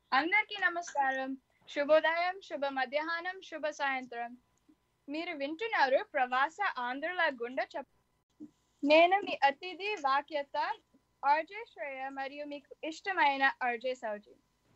అందరికీ నమస్కారం శుభోదయం శుభ మధ్యాహ్నం శుభ సాయంత్రం మీరు వింటున్నారు ప్రవాస ఆంధ్రుల గుండె చెప్ నేను మీ అతిథి వాక్యత ఆర్జే శ్రేయ మరియు మీకు ఇష్టమైన ఆర్జే సౌజీ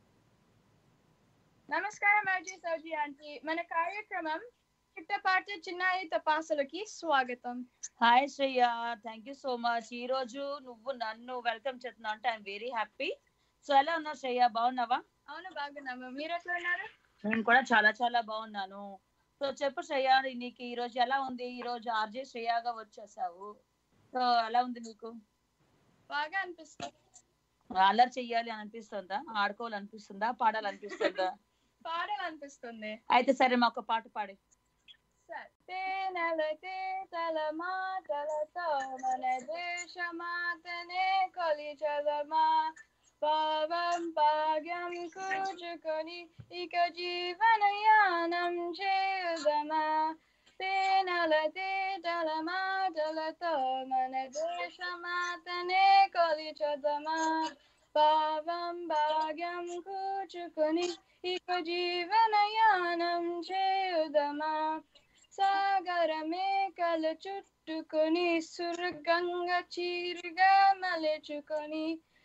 నమస్కారం ఆర్జే సౌజీ ఆంటీ మన కార్యక్రమం చిట్టపాటి చిన్నాయి తపాసులకి స్వాగతం hi Shreya thank you so much ఈ రోజు నువ్వు నన్ను వెల్కమ్ చేస్తున్నావు అంటే ఐఎమ్ వెరీ హ్యాపీ సో ఎలా ఉన్నావు శ్రేయ బాగున్నావా అవును బాగున్నాము మీరు ఎట్లా ఉన్నారు నేను కూడా చాలా చాలా బాగున్నాను సో చెప్పు శ్రేయ నీకు ఈ రోజు ఎలా ఉంది ఈ రోజు ఆర్జే శ్రేయగా వచ్చేసావు సో ఎలా ఉంది నీకు బాగా అనిపిస్తుంది అల్లరి చెయ్యాలి అని అనిపిస్తుందా ఆడుకోవాలనిపిస్తుందా పాడాలనిపిస్తుందా పాడాలనిపిస్తుంది అయితే సరే మా ఒక పాట పాడి తేనెల తేటల మాటలతో మన దేశమాతనే కొలిచదమా పావం భాగ్యం కూర్చుకొని ఇక జీవనయానం చేయుదమా తేనెల తేటల మాటలతో మన దేశమాతనే కొలిచదమా పావం భాగ్యం కూర్చుకొని ఇక జీవనయానం చేయుదమా సాగర మేకలు చుట్టుకొని సురగంగ చీరుగా మలుచుకొని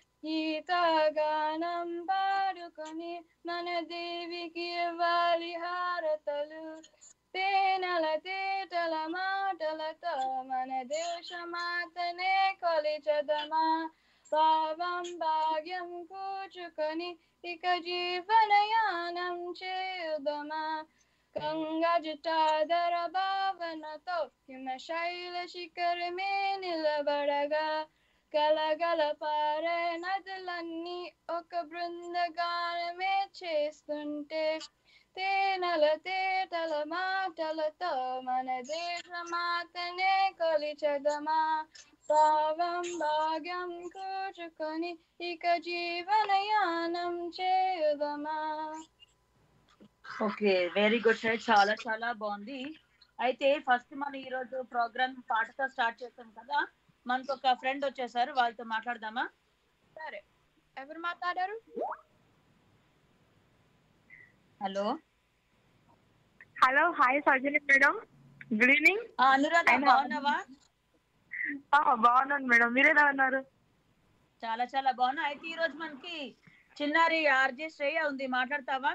ఈతగానం పాడుకొని మన దేవికి ఇవ్వాలి హారతలు తేనెల తేటల మాటలతో మన దేశమాతనే కొలిచదమా పావం భాగ్యం కూర్చుకొని ఇక జీవనయానం చేయుదమా గంగా జటాధర భావనతో హిమశైల శిఖరమే నిలబడగా గలగల పారే నదులన్నీ ఒక బృందగానమే చేస్తుంటే తేనెల తేటల మాటలతో మన దేశమాతనే కొలిచదమా పావం భాగ్యం కూర్చుకొని ఇక జీవనయానం చేయుదమా ఓకే వెరీ గుడ్ సార్ చాలా చాలా బాగుంది అయితే ఫస్ట్ మనం ఈ రోజు ప్రోగ్రామ్ పాటతో స్టార్ట్ చేస్తాం కదా మనకు ఒక ఫ్రెండ్ వచ్చేసారు వాళ్ళతో మాట్లాడదామా సరే ఎవరు మాట్లాడారు హలో హలో హాయ్ సర్జని మేడం గుడ్ ఈవినింగ్ అనురాధ అయినా- బాగున్నావా బాగున్నాను మేడం మీరు ఎలా ఉన్నారు చాలా చాలా బాగున్నా అయితే ఈ రోజు మనకి చిన్నారి ఆర్జే శ్రేయ ఉంది మాట్లాడతావా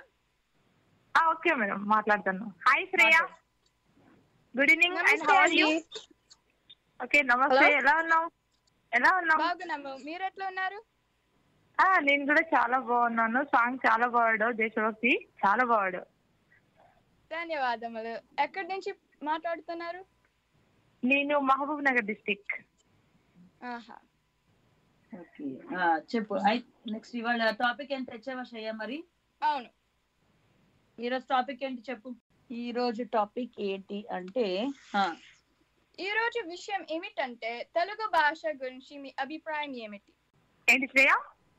ఓకే మేడం మాట్లాడతాను hi Shreya good evening and how are you okay నమస్తే Hello. ఎలా ఉన్నావు ఎలా ఉన్నావు బాగున్నాము మీరు ఎట్లా ఉన్నారు ఆ, నేను కూడా చాలా బాగున్నాను సాంగ్ చాలా బాగాడు దేశభక్తి చాలా బాగాడు ధన్యవాదములు ఎక్కడి నుంచి మాట్లాడుతున్నారు నేను మహబూబ్ నగర్ డిస్టిక్ ఆహా ఓకే చెప్పు నెక్స్ట్ ఇవాళ టాపిక్ ఏంటి తెచ్చావా శ్రేయ మరి అవును ఈ రోజు టాపిక్ ఏంటి చెప్పు ఈ రోజు టాపిక్ ఏంటి అంటే ఆ, ఈ రోజు విషయం ఏమిటంటే తెలుగు భాష గురించి మీ అభిప్రాయం ఏమిటి ఏంటి శ్రేయ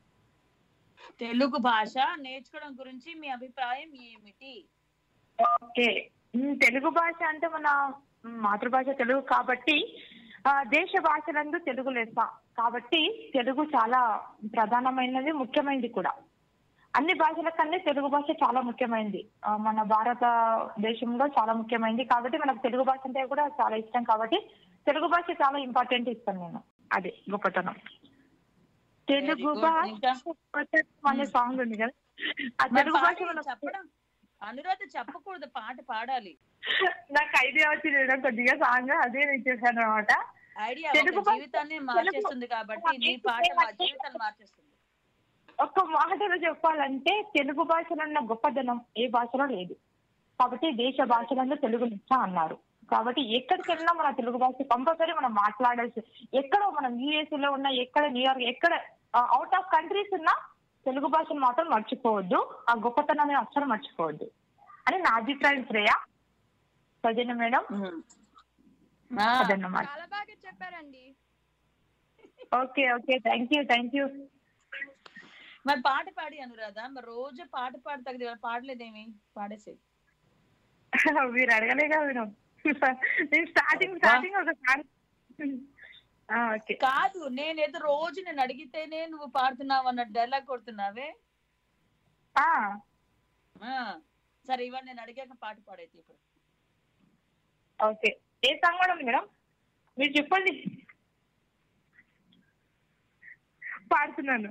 తెలుగు భాష నేర్చుకోవడం గురించి మీ అభిప్రాయం ఏమిటి ఓకే ఉమ్, తెలుగు భాష అంటే మన ఉమ్, మాతృభాష తెలుగు కాబట్టి ఆ, దేశ భాషలందు తెలుగు లెస్స కాబట్టి తెలుగు చాలా ప్రధానమైనది ముఖ్యమైనది కూడా అన్ని భాషల కన్నా తెలుగు భాష చాలా ముఖ్యమైనది ఆ, మన భారత దేశంలో చాలా ముఖ్యమైనది కాబట్టి మనకు తెలుగు భాష అంటే కూడా చాలా ఇష్టం కాబట్టి తెలుగు భాష చాలా ఇంపార్టెంట్ ఇస్తాను నేను అదే గొప్పతనం తెలుగు good. భాష ఇంకా? గొప్పతనం అనే సాంగ్ ఉంది కదా ఆ మరి తెలుగు భాష పాడి, మన చెప్పడం అనురాధ చెప్పకూడదు పాట పాడాలి నాకు ఐడియా వచ్చింది మేడం కొద్దిగా సాంగ్ అదే నేను చేశాను అనమాట ఐడియా తెలుగు ఒక భాష- జీవితాన్ని మార్చేస్తుంది కాబట్టి నీ పాట మా జీవితాన్ని మార్చేస్తుంది ఒక్క మాటలో చెప్పాలంటే తెలుగు భాషలో ఉన్న గొప్పదనం ఏ భాషలో లేదు కాబట్టి దేశ భాషలలో తెలుగు లెస్స అన్నారు కాబట్టి ఎక్కడికి వెళ్ళినా మన తెలుగు భాష కంపల్సరీ మనం మాట్లాడాల్సి ఎక్కడ మనం యుఎస్ లో ఉన్నా ఎక్కడ న్యూయార్క్ ఎక్కడ అవుట్ ఆఫ్ కంట్రీస్ ఉన్నా తెలుగు భాషను మాత్రం మర్చిపోవద్దు ఆ గొప్పతనాన్ని అస్సలు మర్చిపోవద్దు అని నా అభిప్రాయం శ్రేయ సజన మేడం ఆ, అదన్నమాట చాలా బాగా చెప్పారండి okay okay thank you thank you మరి పాట పాడి అనురాధ మరి రోజు పాట పాడి తగ్గదు ఇవాళ పాడలేదేమి పాడేసేది మీరు అడగలే కదా మేడం నేను స్టార్టింగ్ స్టార్టింగ్ ఒక సాంగ్ ఓకే కాదు నేనేదో రోజు నేను అడిగితేనే నువ్వు పాడుతున్నావు అన్న డైలాగ్ కొడుతున్నావే ఆ, ఆ, సరే ఇవాళ నేను అడిగాక పాట పాడైతే ఇప్పుడు ఓకే ఏ సాంగ్ మేడం మేడం మీరు చెప్పండి పాడుతున్నాను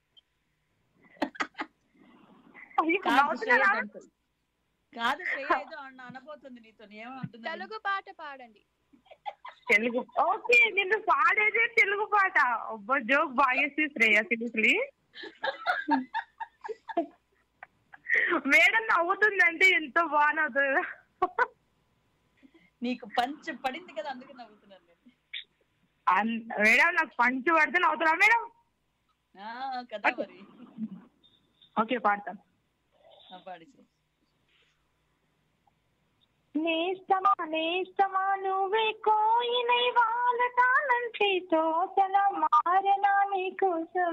అయ్యో, కాదు శ్రేయ నవ్వుతున్నారా? అంటుంది. కాదు శ్రేయ ఏదో అన్న అనబోతుంది నీతో ఏమంటుంది తెలుగు పాట పాడండి తెలుగు ఓకే నిన్ను పాడేదే తెలుగు పాట ఒబ్బ జోక్ బాగా శ్రేయ సీరియస్లీ మేడం నవ్వుతుందంటే ఎంతో బాగా నవ్వుతుంది నీకు పంచ్ పడింది కదా అందుకే నవ్వుతున్నాను నేను అన్- మేడం నాకు పంచి పడితే నవ్వుతున్నా మేడం ఆ, కదా మరి ఓకే పాడతాను ఆ, పాడేసి నేస్తమా నేస్తమా నువ్వే కోయినై వాలటానంటే తోటల మారనా నీకోసం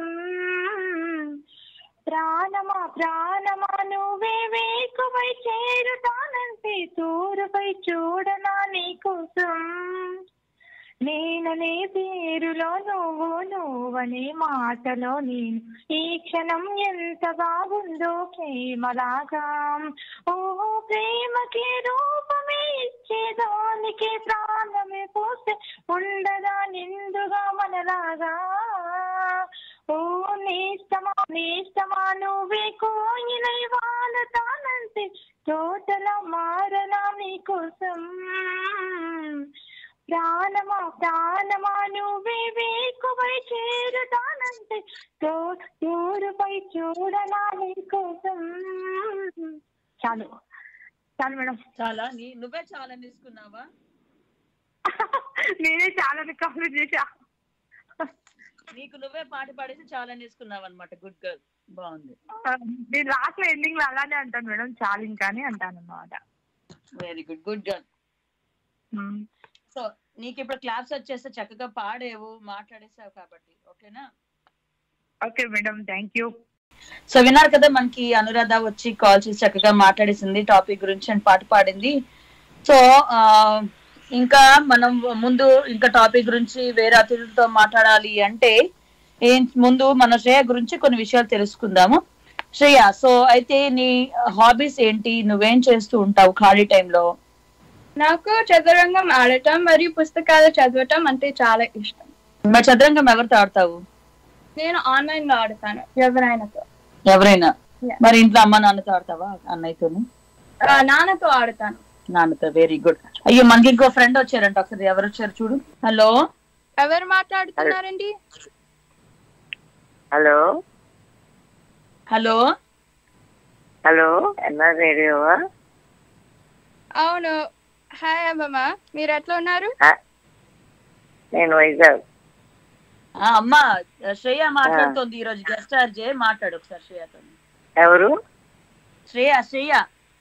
ప్రాణమా ప్రాణమా నువ్వే వేకువై చేరుతానంటే తూరుపై చూడనా నీకోసం నేననే పేరులో నువ్వు నువ్వనే మాటలో నేను ఈ క్షణం ఎంత బాగుందో ప్రేమలాగా ఓ ప్రేమకి రూపమే ఇచ్చేదానికి ప్రాణమే పోస్తే ఉండదా నిండుగా మనలాగా ఓ నేస్తమా నేస్తమా నువ్వే కోయిలై వాలతానంటే తోటల మారనా నీకోసం ప్రాణమా ప్రాణమా నువ్వే వేకువై చేరుతానంటే తో తోరుపై చూడనా నీకోసం చాలు చాలు మేడం చాలా నీ నువ్వే చాలా తీసుకున్నావా నేనే చాలా కంప్లీట్ చేశా నీకు నువ్వే పాట పాడేసి చాలా తీసుకున్నావు అనమాట గుడ్ గర్ల్ బాగుంది నేను లాస్ట్ లో ఎండింగ్ లో అలానే అంటాను మేడం చాలు ఇంకా అని అంటాను అన్నమాట very good good girl so నీకు ఇప్పుడు క్లాస్ వచ్చేస్తే చక్కగా పాడేవు మాట్లాడేసావు కాబట్టి ఓకేనా okay madam thank you so విన్నారు కదా మనకి అనురాధ వచ్చి కాల్ చేసి చక్కగా మాట్లాడేసింది టాపిక్ గురించి అండ్ పాట పాడింది సో ఆ, ఇంకా మనం ముందు ఇంకా టాపిక్ గురించి వేరే అతిథులతో మాట్లాడాలి అంటే ఏం ముందు మన శ్రేయ గురించి కొన్ని విషయాలు తెలుసుకుందాము శ్రేయ సో అయితే నీ హాబీస్ ఏంటి నువ్వేం చేస్తూ ఉంటావు ఖాళీ టైంలో నాకు చదురంగం ఆడటం మరియు పుస్తకాలు చదవటం అంటే చాలా ఇష్టం మరి చదరంగం ఎవరితో ఆడతావు నేను ఆన్లైన్ లో ఆడతాను ఎవరైనాతో ఎవరైనా Yeah. మరి ఇంట్లో అమ్మ నాన్నతో ఆడతావా అన్నయ్యతోని ఆ, నాన్నతో ఆడతాను నాన్నతో వెరీ గుడ్ అయ్యో మనకి ఇంకో ఫ్రెండ్ వచ్చారంట ఒకసారి ఎవరు వచ్చారు చూడు హలో ఎవరు మాట్లాడుతున్నారండి హలో హలో హలో ఎన్ఆర్ రేడియోవా అవును హాయ్ అమ్మమ్మ మీరు ఎట్లా ఉన్నారు నేను వైజాగ్ ఆ, అమ్మా శ్రేయ మాట్లాడుతోంది ఈ రోజు గెస్ట్ ఆర్జే మాట్లాడు ఒకసారి శ్రేయతో ఎవరు శ్రేయ శ్రేయ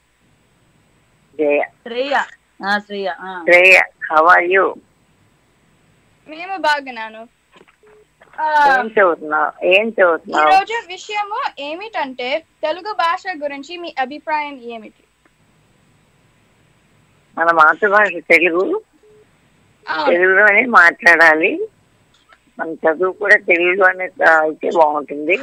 జయ శ్రేయ ఆ, శ్రేయ ఆ. శ్రేయ హౌ ఆర్ యూ మేము బాగున్నాను ఆ, ఏం చదువుతున్నావు ఏం ఈ చదువుతున్నావు రోజు విషయము ఏమిటంటే తెలుగు భాష గురించి మీ అభిప్రాయం ఏమిటి మన మాతృభాష తెలుగు అవును తెలుగులోనే మాట్లాడాలి మన చదువు కూడా తెలుగులోనే అయితే బాగుంటుంది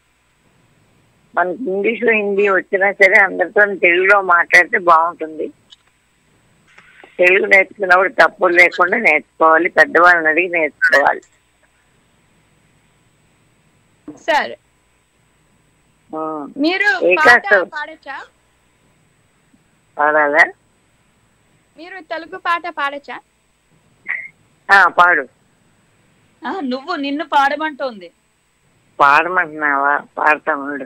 మనకి ఇంగ్లీష్ హిందీ వచ్చినా సరే అందరితో తెలుగులో మాట్లాడితే బాగుంటుంది తెలుగు నేర్చుకున్నప్పుడు తప్పులు లేకుండా నేర్చుకోవాలి పెద్దవాళ్ళని అడిగి నేర్చుకోవాలి సరే ఉం. మీరు ఏ పాట క్లాస్? పాడచ్చా పాడాలా మీరు తెలుగు పాట పాడచ్చా ఆ, పాడు ఆ, నువ్వు నిన్ను పాడమంటోంది పాడమంటున్నావా పాడతాడు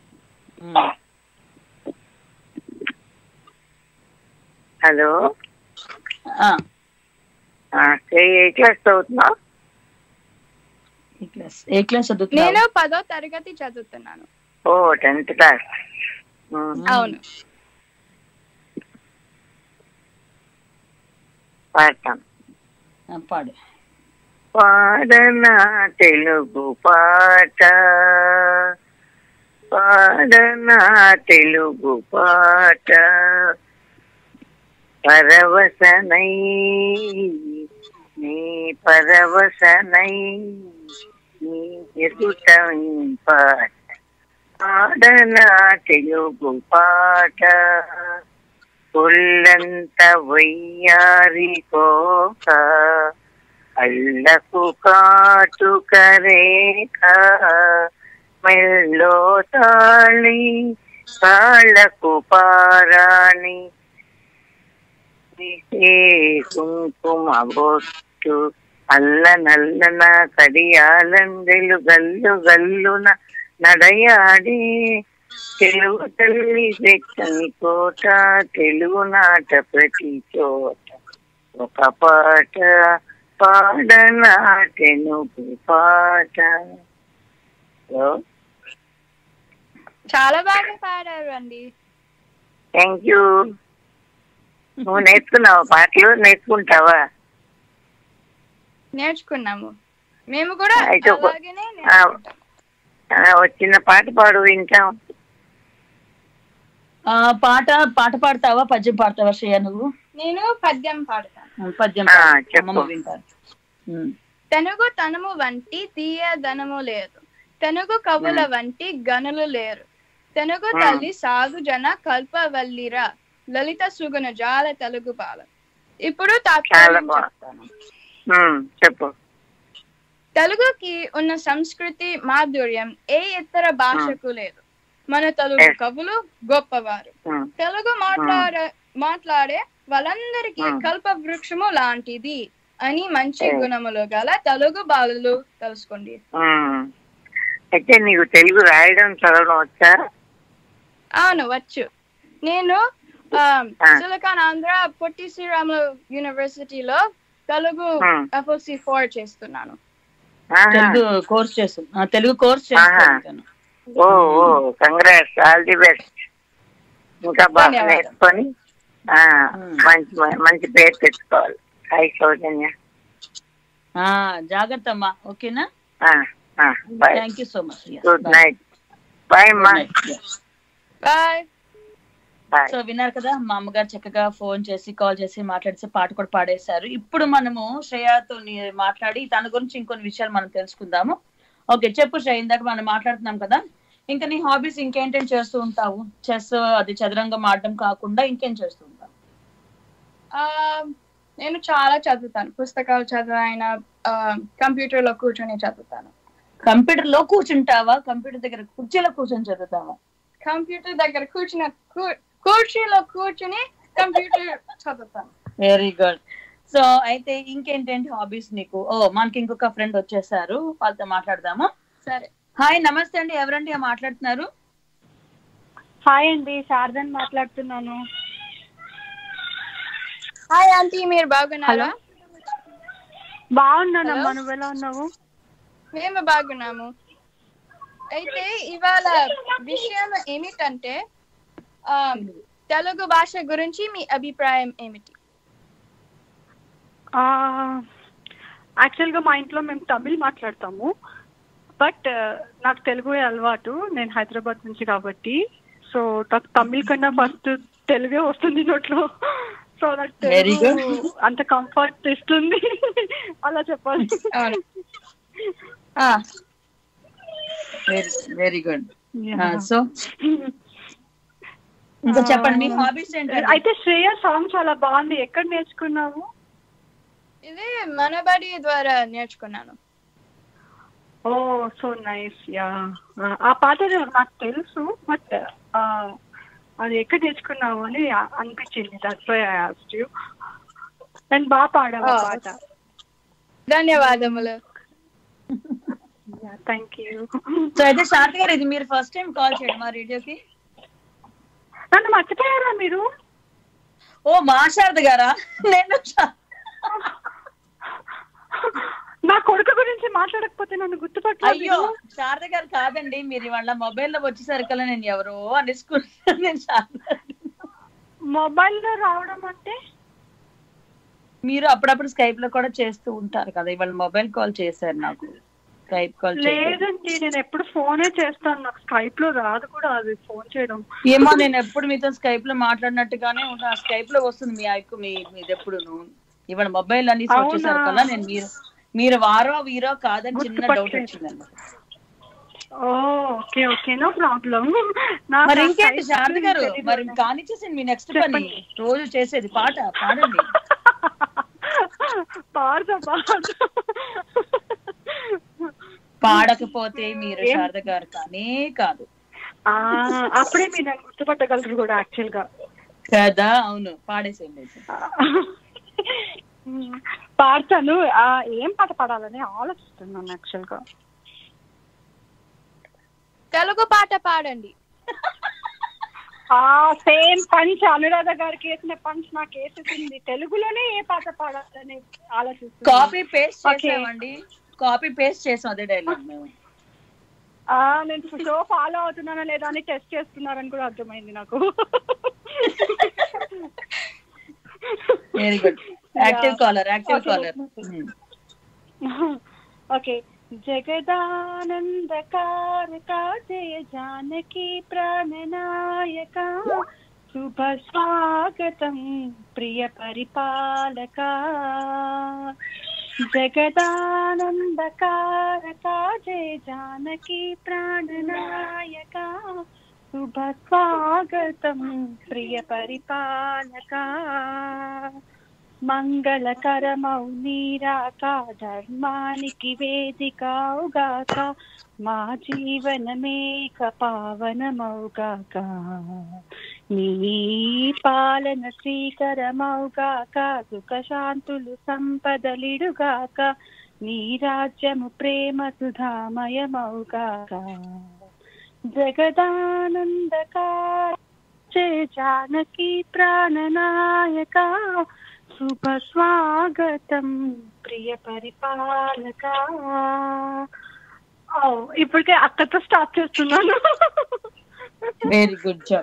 హలో ఆ, ఆ, ఏ ఏ క్లాస్ చదువుతున్నావు ఏ క్లాస్ ఏ క్లాస్ చదువుతున్నావు నేను పదో తరగతి చదువుతున్నాను ఓ టెన్త్ క్లాస్ అవును పాడతాను ఆ, పాడు పాడనా తెలుగు పాట పాడనా తెలుగు పాట పరవశనై నీ పరవశనై నీ ఎదుట పాట పాడనా తెలుగు పాట పుల్లంత వయ్యారి కోక అల్లకు కాటుక రేఖ మెల్లో తాళి కాళ్ళకు పారాణి ఏ కుంకుమ బొట్టు అల్ల నల్లన కడియాలందెలు గల్లు గల్లున నడయాడి తెలుగు తల్లి వెచ్చని కోట తెలుగు నాట ప్రతి చోట ఒక పాట పాడనాటెను పాట చాలా బాగా పాడారు అండి థ్యాంక్ యూ నువ్వు నేర్చుకున్నావా పాటలు నేర్చుకుంటావా నేర్చుకున్నాము మేము కూడా అయితే ఒక- అలాగనే ఆ. నేర్చుకుంటాం ఆ, వచ్చిన పాట పాడు వింటాం ఆ, పాట పాట పాడతావా పద్యం పాడతావా శ్రేయ నువ్వు నేను పద్యం పాడతాను ఆ, పద్యం ఆ, పాడు. చెప్పు. అమ్మమ్మ వింటారు ఉమ్. తెనుగు తనము వంటి తీయదనము లేదు తెనుగు కవుల వంటి గనులు లేరు తెనుగు మ్మ్. తల్లి సాగు జన కల్పవల్లిరా లలిత సుగుణ జాల తెలుగు బాల ఇప్పుడు చాలా తాత్పర్యం బాగుంది. చెప్తాను ఉమ్, చెప్పు తెలుగుకి ఉన్న సంస్కృతి మాధుర్యం ఏ ఇతర భాషకు లేదు మన తెలుగు Yes. కవులు గొప్పవారు ఉమ్, తెలుగు మాట్లాడే మాట్లాడే వాళ్ళందరికీ Hmm. కల్ప వృక్షము లాంటిది అని మంచి Hmm. గుణములు గల తెలుగు బాలలు తెలుసుకోండి ఉమ్. అయితే నీకు తెలుగు రాయడం చదవడం వచ్చా అవును వచ్చు నేను ఆ, Ah. సిలికాన్ ఆంధ్ర పొట్టి శ్రీరాములు యూనివర్సిటీలో తెలుగు Hmm. ఎఫ్ఎల్సి ఫోర్ చేస్తున్నాను ఆహా. తెలుగు కోర్స్ చేసు ఆ, తెలుగు కోర్స్ ఆహా. చేస్తాను ఓ ఓ కంగ్రాట్స్ ఆల్ ది బెస్ట్ ఇంకా బాగా ధన్యవాదాలు. నేర్చుకొని ఆ, ఉమ్. మంచి మంచి పేరు తెచ్చుకోవాలి హాయ్ సౌజన్య ఆ, జాగ్రత్త అమ్మా ఓకేనా bye thank you so much good night bye అమ్మా బాయ్ బాయ్ సో విన్నారు కదా మా అమ్మగారు చక్కగా ఫోన్ చేసి కాల్ చేసి మాట్లాడిసి పాట కూడా పాడేశారు ఇప్పుడు మనము శ్రేయాతో ని- మాట్లాడి తన గురించి ఇంకొన్ని విషయాలు మనం తెలుసుకుందాము ఓకే చెప్పు శ్రేయ ఇందాక మనం మాట్లాడుతున్నాం కదా ఇంకా నీ హాబీస్ ఇంకేంటేం చేస్తూ ఉంటావు చెస్ అది చదరంగం ఆడడం కాకుండా ఇంకేం చేస్తూ ఉంటావు ఆ, నేను చాలా చదువుతాను పుస్తకాలు చదివిన కంప్యూటర్ లో కూర్చొని చదువుతాను కంప్యూటర్ లో కూర్చుంటావా కంప్యూటర్ దగ్గర కుర్చీలో కూర్చొని చదువుతావా కంప్యూటర్ దగ్గర కూర్చుని కూ- కుర్చీలో కూర్చుని కంప్యూటర్ చదువుతాను వెరీ గుడ్ సో అయితే ఇంకేంటేంటి హాబీస్ నీకు ఓ మనకి ఇంకొక ఫ్రెండ్ వచ్చేసారు వాళ్ళతో మాట్లాడదాము సరే హాయ్ నమస్తే అండి ఎవరండి మాట్లాడుతున్నారు హాయ్ అండి శారదన్ మాట్లాడుతున్నాను హాయ్ ఆంటీ మీరు బాగున్నారా బాగున్నానమ్మా Hello? నువ్వు ఎలా ఉన్నావు మేము బాగున్నాము అయితే ఇవాళ విషయం ఏమిటంటే ఆ, తెలుగు భాష గురించి మీ అభిప్రాయం ఏమిటి యాక్చువల్ గా మా ఇంట్లో మేము తమిళ్ మాట్లాడతాము బట్ నాకు తెలుగు అలవాటు నేను హైదరాబాద్ నుంచి కాబట్టి సో నాకు తమిళ్ కన్నా ఫస్ట్ తెలుగే వస్తుంది నోట్లో సో నాకు Very తెలుగు అంత కంఫర్ట్ ఇస్తుంది అలా చెప్పాలి అవును very very good Yeah. So ఇంకా చెప్పండి మీ హాబీస్ ఏంటంటే అయితే శ్రేయ సాంగ్ చాలా బాగుంది ఎక్కడ నేర్చుకున్నావు ఇది మనబడి ద్వారా నేర్చుకున్నాను ఓ సో నైస్ యా ఆ పాట నాకు తెలుసు బట్ అది ఎక్కడ నేర్చుకున్నావు అని ఆ- అనిపించింది that's why I asked you and బాగా పాడావు ఆ Oh. పాట ధన్యవాదములు థ్యాంక్ యూ సో అయితే శాంతి గారు ఇది మీరు ఫస్ట్ టైం కాల్ చేయడం మా రేడియోకి నన్ను మర్చిపోయారా మీరు ఓ మా శారద గారా నేను శా- నా కొడుకు గురించి మాట్లాడకపోతే నన్ను గుర్తుపట్టలేదు అయ్యో శారద గారు కాదండి మీరు ఇవాళ మొబైల్ లో వచ్చేసరికల్లా నేను ఎవరో అనేసుకున్నాను నేను శారద మొబైల్ లో రావడం అంటే మీరు అప్పుడప్పుడు స్కైప్ లో కూడా చేస్తూ ఉంటారు కదా ఇవాళ మొబైల్ కాల్ చేశారు నాకు స్కైప్ కాల్ చేయలేదు లేదండి నేను ఎప్పుడు ఫోనే చేస్తాను నాకు స్కైప్ లో రాదు కూడా అది ఫోన్ చేయడం ఏమో నేను ఎప్పుడు మీతో స్కైప్ లో మాట్లాడినట్టుగానే ఉంటా స్కైప్ లో వస్తుంది మీ ఐకు మీ మీది ఎప్పుడు ఇవాళ మొబైల్ అని అవునా? వచ్చేసరికల్లా నేను మీరు మీరు వారో వీరో కాదని చిన్న డౌట్ గుర్తుపట్టలేదు. వచ్చిందండి ఓకే ఓకే నో ప్రాబ్లం మరి ఇంకేంటి శారద గారు మరి కానిచ్చేసింది మీ నెక్స్ట్ పని చెప్పండి. రోజు చేసేది పాట పాడండి పాడతా పాడతా పాడకపోతే మీరు ఏం? శారద గారు కానే కాదు ఆ, అప్పుడే మీరు నన్ను గుర్తుపట్టగలరు కూడా యాక్చువల్ గా కదా అవును పాడేసేయండి అయితే. పాడతాను ఆ, ఏం పాట పాడాలని ఆలోచిస్తున్నాను యాక్చువల్ గా తెలుగు పాట పాడండి ఆ సేమ్ పంచ్ అనురాధ గారికి వేసిన పంచ్ నాకు వేసేసింది తెలుగులోనే ఏ పాట పాడాలని ఆలోచిస్తున్నాను కాపీ పేస్ట్ Okay. చేసామండి కాపీ పేస్ట్ చేసాం అదే డైలాగ్ మేము ఆ, నేను షో ఫాలో అవుతున్నానా లేదా అని టెస్ట్ చేస్తున్నారని కూడా అర్థమైంది నాకు very good active Yeah. Caller active Okay. Caller okay జగదానందకారక జయ జానకి ప్రాణనాయక శుభ స్వాగతం ప్రియ పరిపాలక జగదానందకారక జయ జానకి ప్రాణనాయక శుభ స్వాగతం ప్రియ పరిపాలక మంగళకరమౌ నీరాక ధర్మానికి వేదికవుగాక మా జీవనమేక పావనమౌగాక నీ పాలన శ్రీకరమౌగాక సుఖశాంతులు సంపదలిడుగాక నీ రాజ్యము ప్రేమ సుధామయమౌగాక జగదానందకార జయ జానకి ప్రాణనాయక శుభ స్వాగతం ప్రియ పరిపాలక ఓ, ఇప్పటికే అక్కతో స్టార్ట్ చేస్తున్నాను very good job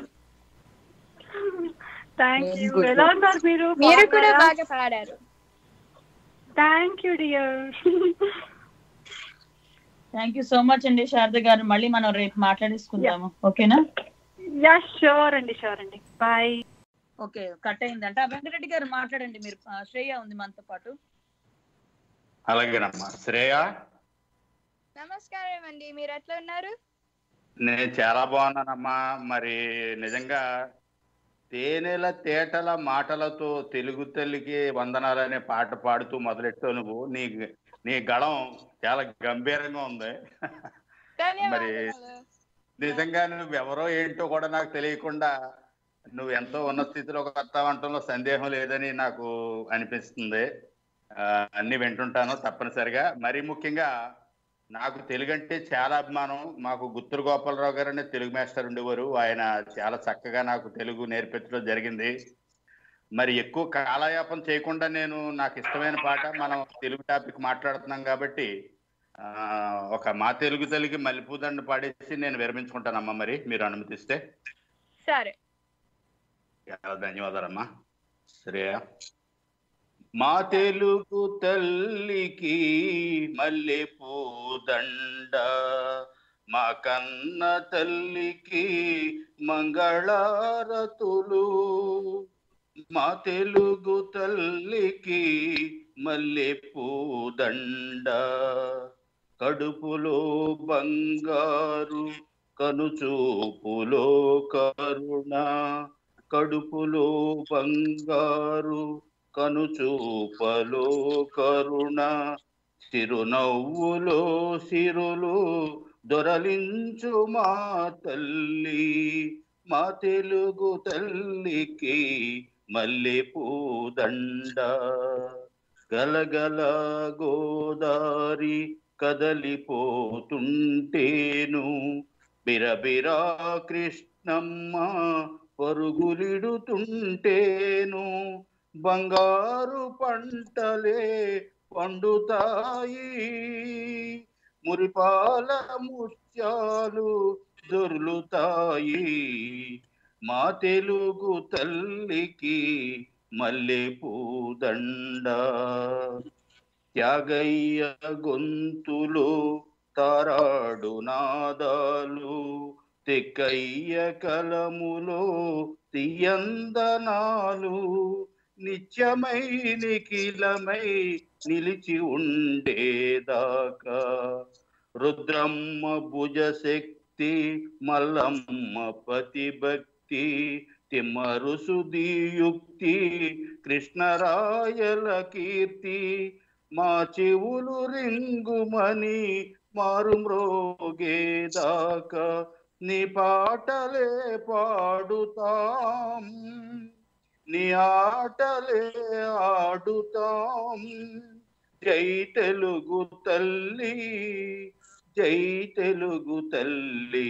thank Very you good. ఎలా ఉన్నారు మీరు మీరు కూడా బాగా పాడారు thank you dear thank you so much అండి శారద గారు మళ్ళీ మనం రేపు మాట్లాడేసుకుందాము ఓకేనా యా షూర్ అండి షూర్ అండి బాయ్ ఓకే కట్ అయిందంట వెంకటరెడ్డి గారు మాట్లాడండి మీరు ఆ, శ్రేయ ఉంది మనతో పాటు అలాగేనమ్మా శ్రేయ నమస్కారం అండి మీరు ఎట్లా ఉన్నారు నేను చాలా బాగున్నానమ్మా మరి నిజంగా తేనెల తేటల మాటలతో తెలుగు తల్లికి వందనాలనే పాట పాడుతూ మొదలెట్టావు నువ్వు నీ నీ గళం చాలా గంభీరంగా ఉంది ధన్యవాదాలు నిజంగా నువ్వు ఎవరో ఏంటో కూడా నాకు తెలియకుండా నువ్వు ఎంతో ఉన్న స్థితిలోకి వస్తావంటంలో సందేహం లేదని నాకు అనిపిస్తుంది ఆ, అన్ని వింటుంటాను తప్పనిసరిగా మరీ ముఖ్యంగా నాకు తెలుగు అంటే చాలా అభిమానం మాకు గుత్తూరు గోపాలరావు గారు అనే తెలుగు మాస్టర్ ఉండేవారు ఆయన చాలా చక్కగా నాకు తెలుగు నేర్పించడం జరిగింది మరి ఎక్కువ కాలయాపన చేయకుండా నేను నాకు ఇష్టమైన పాట మనం తెలుగు టాపిక్ మాట్లాడుతున్నాం కాబట్టి ఆ, ఒక మా తెలుగు తల్లికి మల్లెపూదండ పాడేసి నేను విరమించుకుంటానమ్మా మరి మీరు అనుమతిస్తే సరే చాలా ధన్యవాదాలమ్మా శ్రేయ మా తెలుగు తల్లికి మల్లె పూదండ మా కన్న తల్లికి మంగళారతులు మా తెలుగు తల్లికి మల్లె పూదండ కడుపులో బంగారు కనుచూపులో కరుణ కడుపులో బంగారు కనుచూపలో కరుణ చిరునవ్వులో సిరులు దొరలించు మా తల్లి మా తెలుగు తల్లికి మల్లె పూదండ గలగల గోదారి కదలిపోతుంటేను బిరబిరా కృష్ణమ్మ పరుగులిడుతుంటేను బంగారు పంటలే పండుతాయి మురిపాల ముత్యాలు దొర్లుతాయి మా తెలుగు తల్లికి మల్లె పూదండ త్యాగయ్య గొంతులో తారాడు నాదాలు తెక్కయ్య కలములో తీయందనాలు నిత్యమై నిఖిలమై నిలిచి ఉండేదాకా రుద్రమ్మ భుజశక్తి మల్లమ్మ పతిభక్తి తిమ్మరు సుదీయుక్తి కృష్ణరాయల కీర్తి మా చెవులు రింగుమని మారు మ్రోగేదాకా నీ పాటలే పాడుతాం నీ ఆటలే ఆడుతాం జై తెలుగు తల్లి జై తెలుగు తల్లి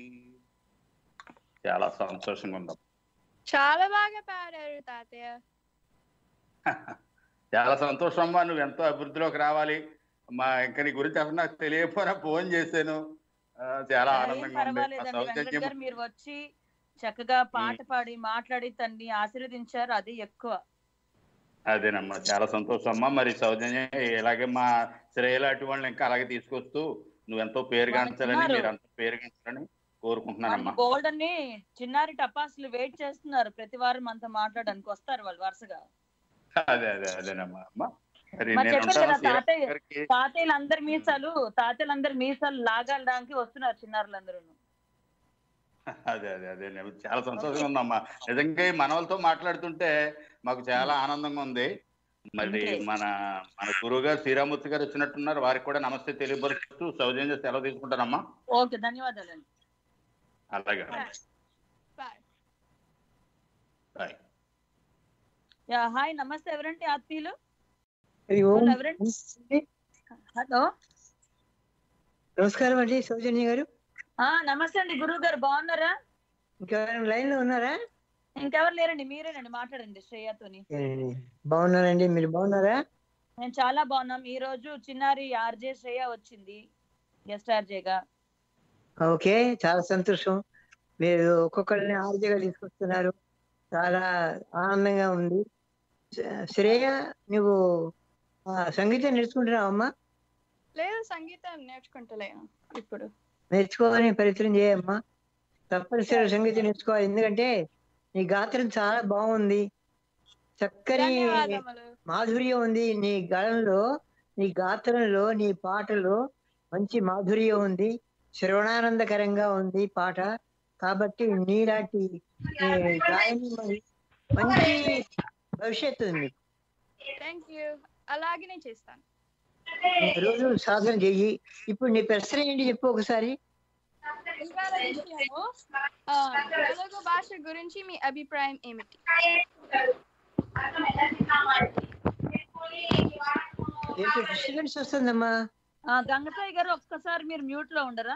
చాలా సంతోషంగా ఉందాం చాలా బాగా పాడారు తాతయ్య చాలా సంతోషం అమ్మా నువ్వు ఎంతో అభివృద్ధిలోకి రావాలి మా ఇంకా నీ గురించి అసలు నాకు తెలియకపోయినా ఫోన్ చేశాను ఆ, చాలా ఏం ఆనందంగా ఉంది పర్వాలేదండి ఆ వెంకట్ సౌజన్యం గారు మీరు వచ్చి చక్కగా పాట పాడి మాట్లాడి తన్ని ఆశీర్వదించారు అది ఎక్కువ అదేనమ్మా చాలా సంతోషం అమ్మా మరి సౌజన్యం ఇలాగే మా శ్రేయలు అటు వాళ్ళని ఇంకా అలాగే తీసుకొస్తూ నువ్వు ఎంతో పేరుగాంచాలని ఉన్నారు. మీరు ఎంతో పేరుగాంచాలని కోరుకుంటున్నానమ్మా గోల్డ్ అని చిన్నారి టపాసులు వెయిట్ చేస్తున్నారు ప్రతి వారం మనతో మాట్లాడడానికి వస్తారు వాళ్ళు వరుసగా అదే అదే అదేనమ్మా అమ్మా మరి మరి నేను చెప్పారు కదా ఉంటాను శ్రీరామ్ తాతయ్య గారికి తాతయ్యలందరి మీసాలు తాతయ్యలందరి మీసాలు లాగడానికి వస్తున్నారు చిన్నారులందరూ అదే అదే అదే నేను చాలా సంతోషంగా ఉందమ్మా నిజంగా ఈ మనవలతో మాట్లాడుతుంటే మాకు చాలా ఆనందంగా ఉంది మరి Okay. మన మన గురువు గారు శ్రీరామూర్తి గారు వచ్చినట్టున్నారు వారికి కూడా నమస్తే తెలియపరుస్తూ సౌజన్య సెలవు తీసుకుంటానమ్మా ఓకే ధన్యవాదాలండి అలాగే బాయ్ బాయ్ యా హాయ్ నమస్తే ఎవరండి ఆత్మీయులు హరి ఓం వాళ్ళు ఎవరండి హలో నమస్కారం అండి సౌజన్య గారు ఆ నమస్తే అండి గురువు గారు బాగున్నారా ఇంకా లైన్ లో ఉన్నారా ఇంకెవరు లేరండి మీరేనండి మాట్లాడండి శ్రేయతోని ఏనండి. బాగున్నానండి మీరు బాగున్నారా నేను చాలా బాగున్నాం ఈ రోజు చిన్నారి ఆర్జే శ్రేయ వచ్చింది గెస్ట్ ఆర్జేగా ఓకే చాలా సంతోషం మీరు ఒక్కొక్కరిని ఆర్జీగా తీసుకొస్తున్నారు చాలా ఆనందంగా ఉంది శ్రే- శ్రేయ నువ్వు ఆ, సంగీతం నేర్చుకుంటున్నావు అమ్మా లేదు సంగీతం నేర్చుకుంటలేను ఇప్పుడు నేర్చుకోవాలని ప్రయత్నం చేయమ్మా తప్పనిసరిగా సంగీతం నేర్చుకోవాలి ఎందుకంటే నీ గాత్రం చాలా బాగుంది చక్కని ధన్యవాదములు మాధుర్యం ఉంది నీ గళంలో నీ గాత్రంలో నీ పాటలో మంచి మాధుర్యం ఉంది శ్రవణానందకరంగా ఉంది పాట కాబట్టి నీలాంటి ఈ గాయని మరి మంచి భవిష్యత్తు ఉంది థ్యాంక్ యూ అలాగనే చేస్తాను రోజు సాధన చెయ్యి ఇప్పుడు నీ ప్రశ్న ఏంటి చెప్పు ఒకసారి ఇవాళ విషయము ఆ, తెలుగు భాష గురించి మీ అభిప్రాయం ఏమిటి ఏంటో డిస్టర్బెన్స్ వస్తుందమ్మా ఆ గంగసాయి గారు ఒక్కసారి మీరు మ్యూట్ లో ఉండరా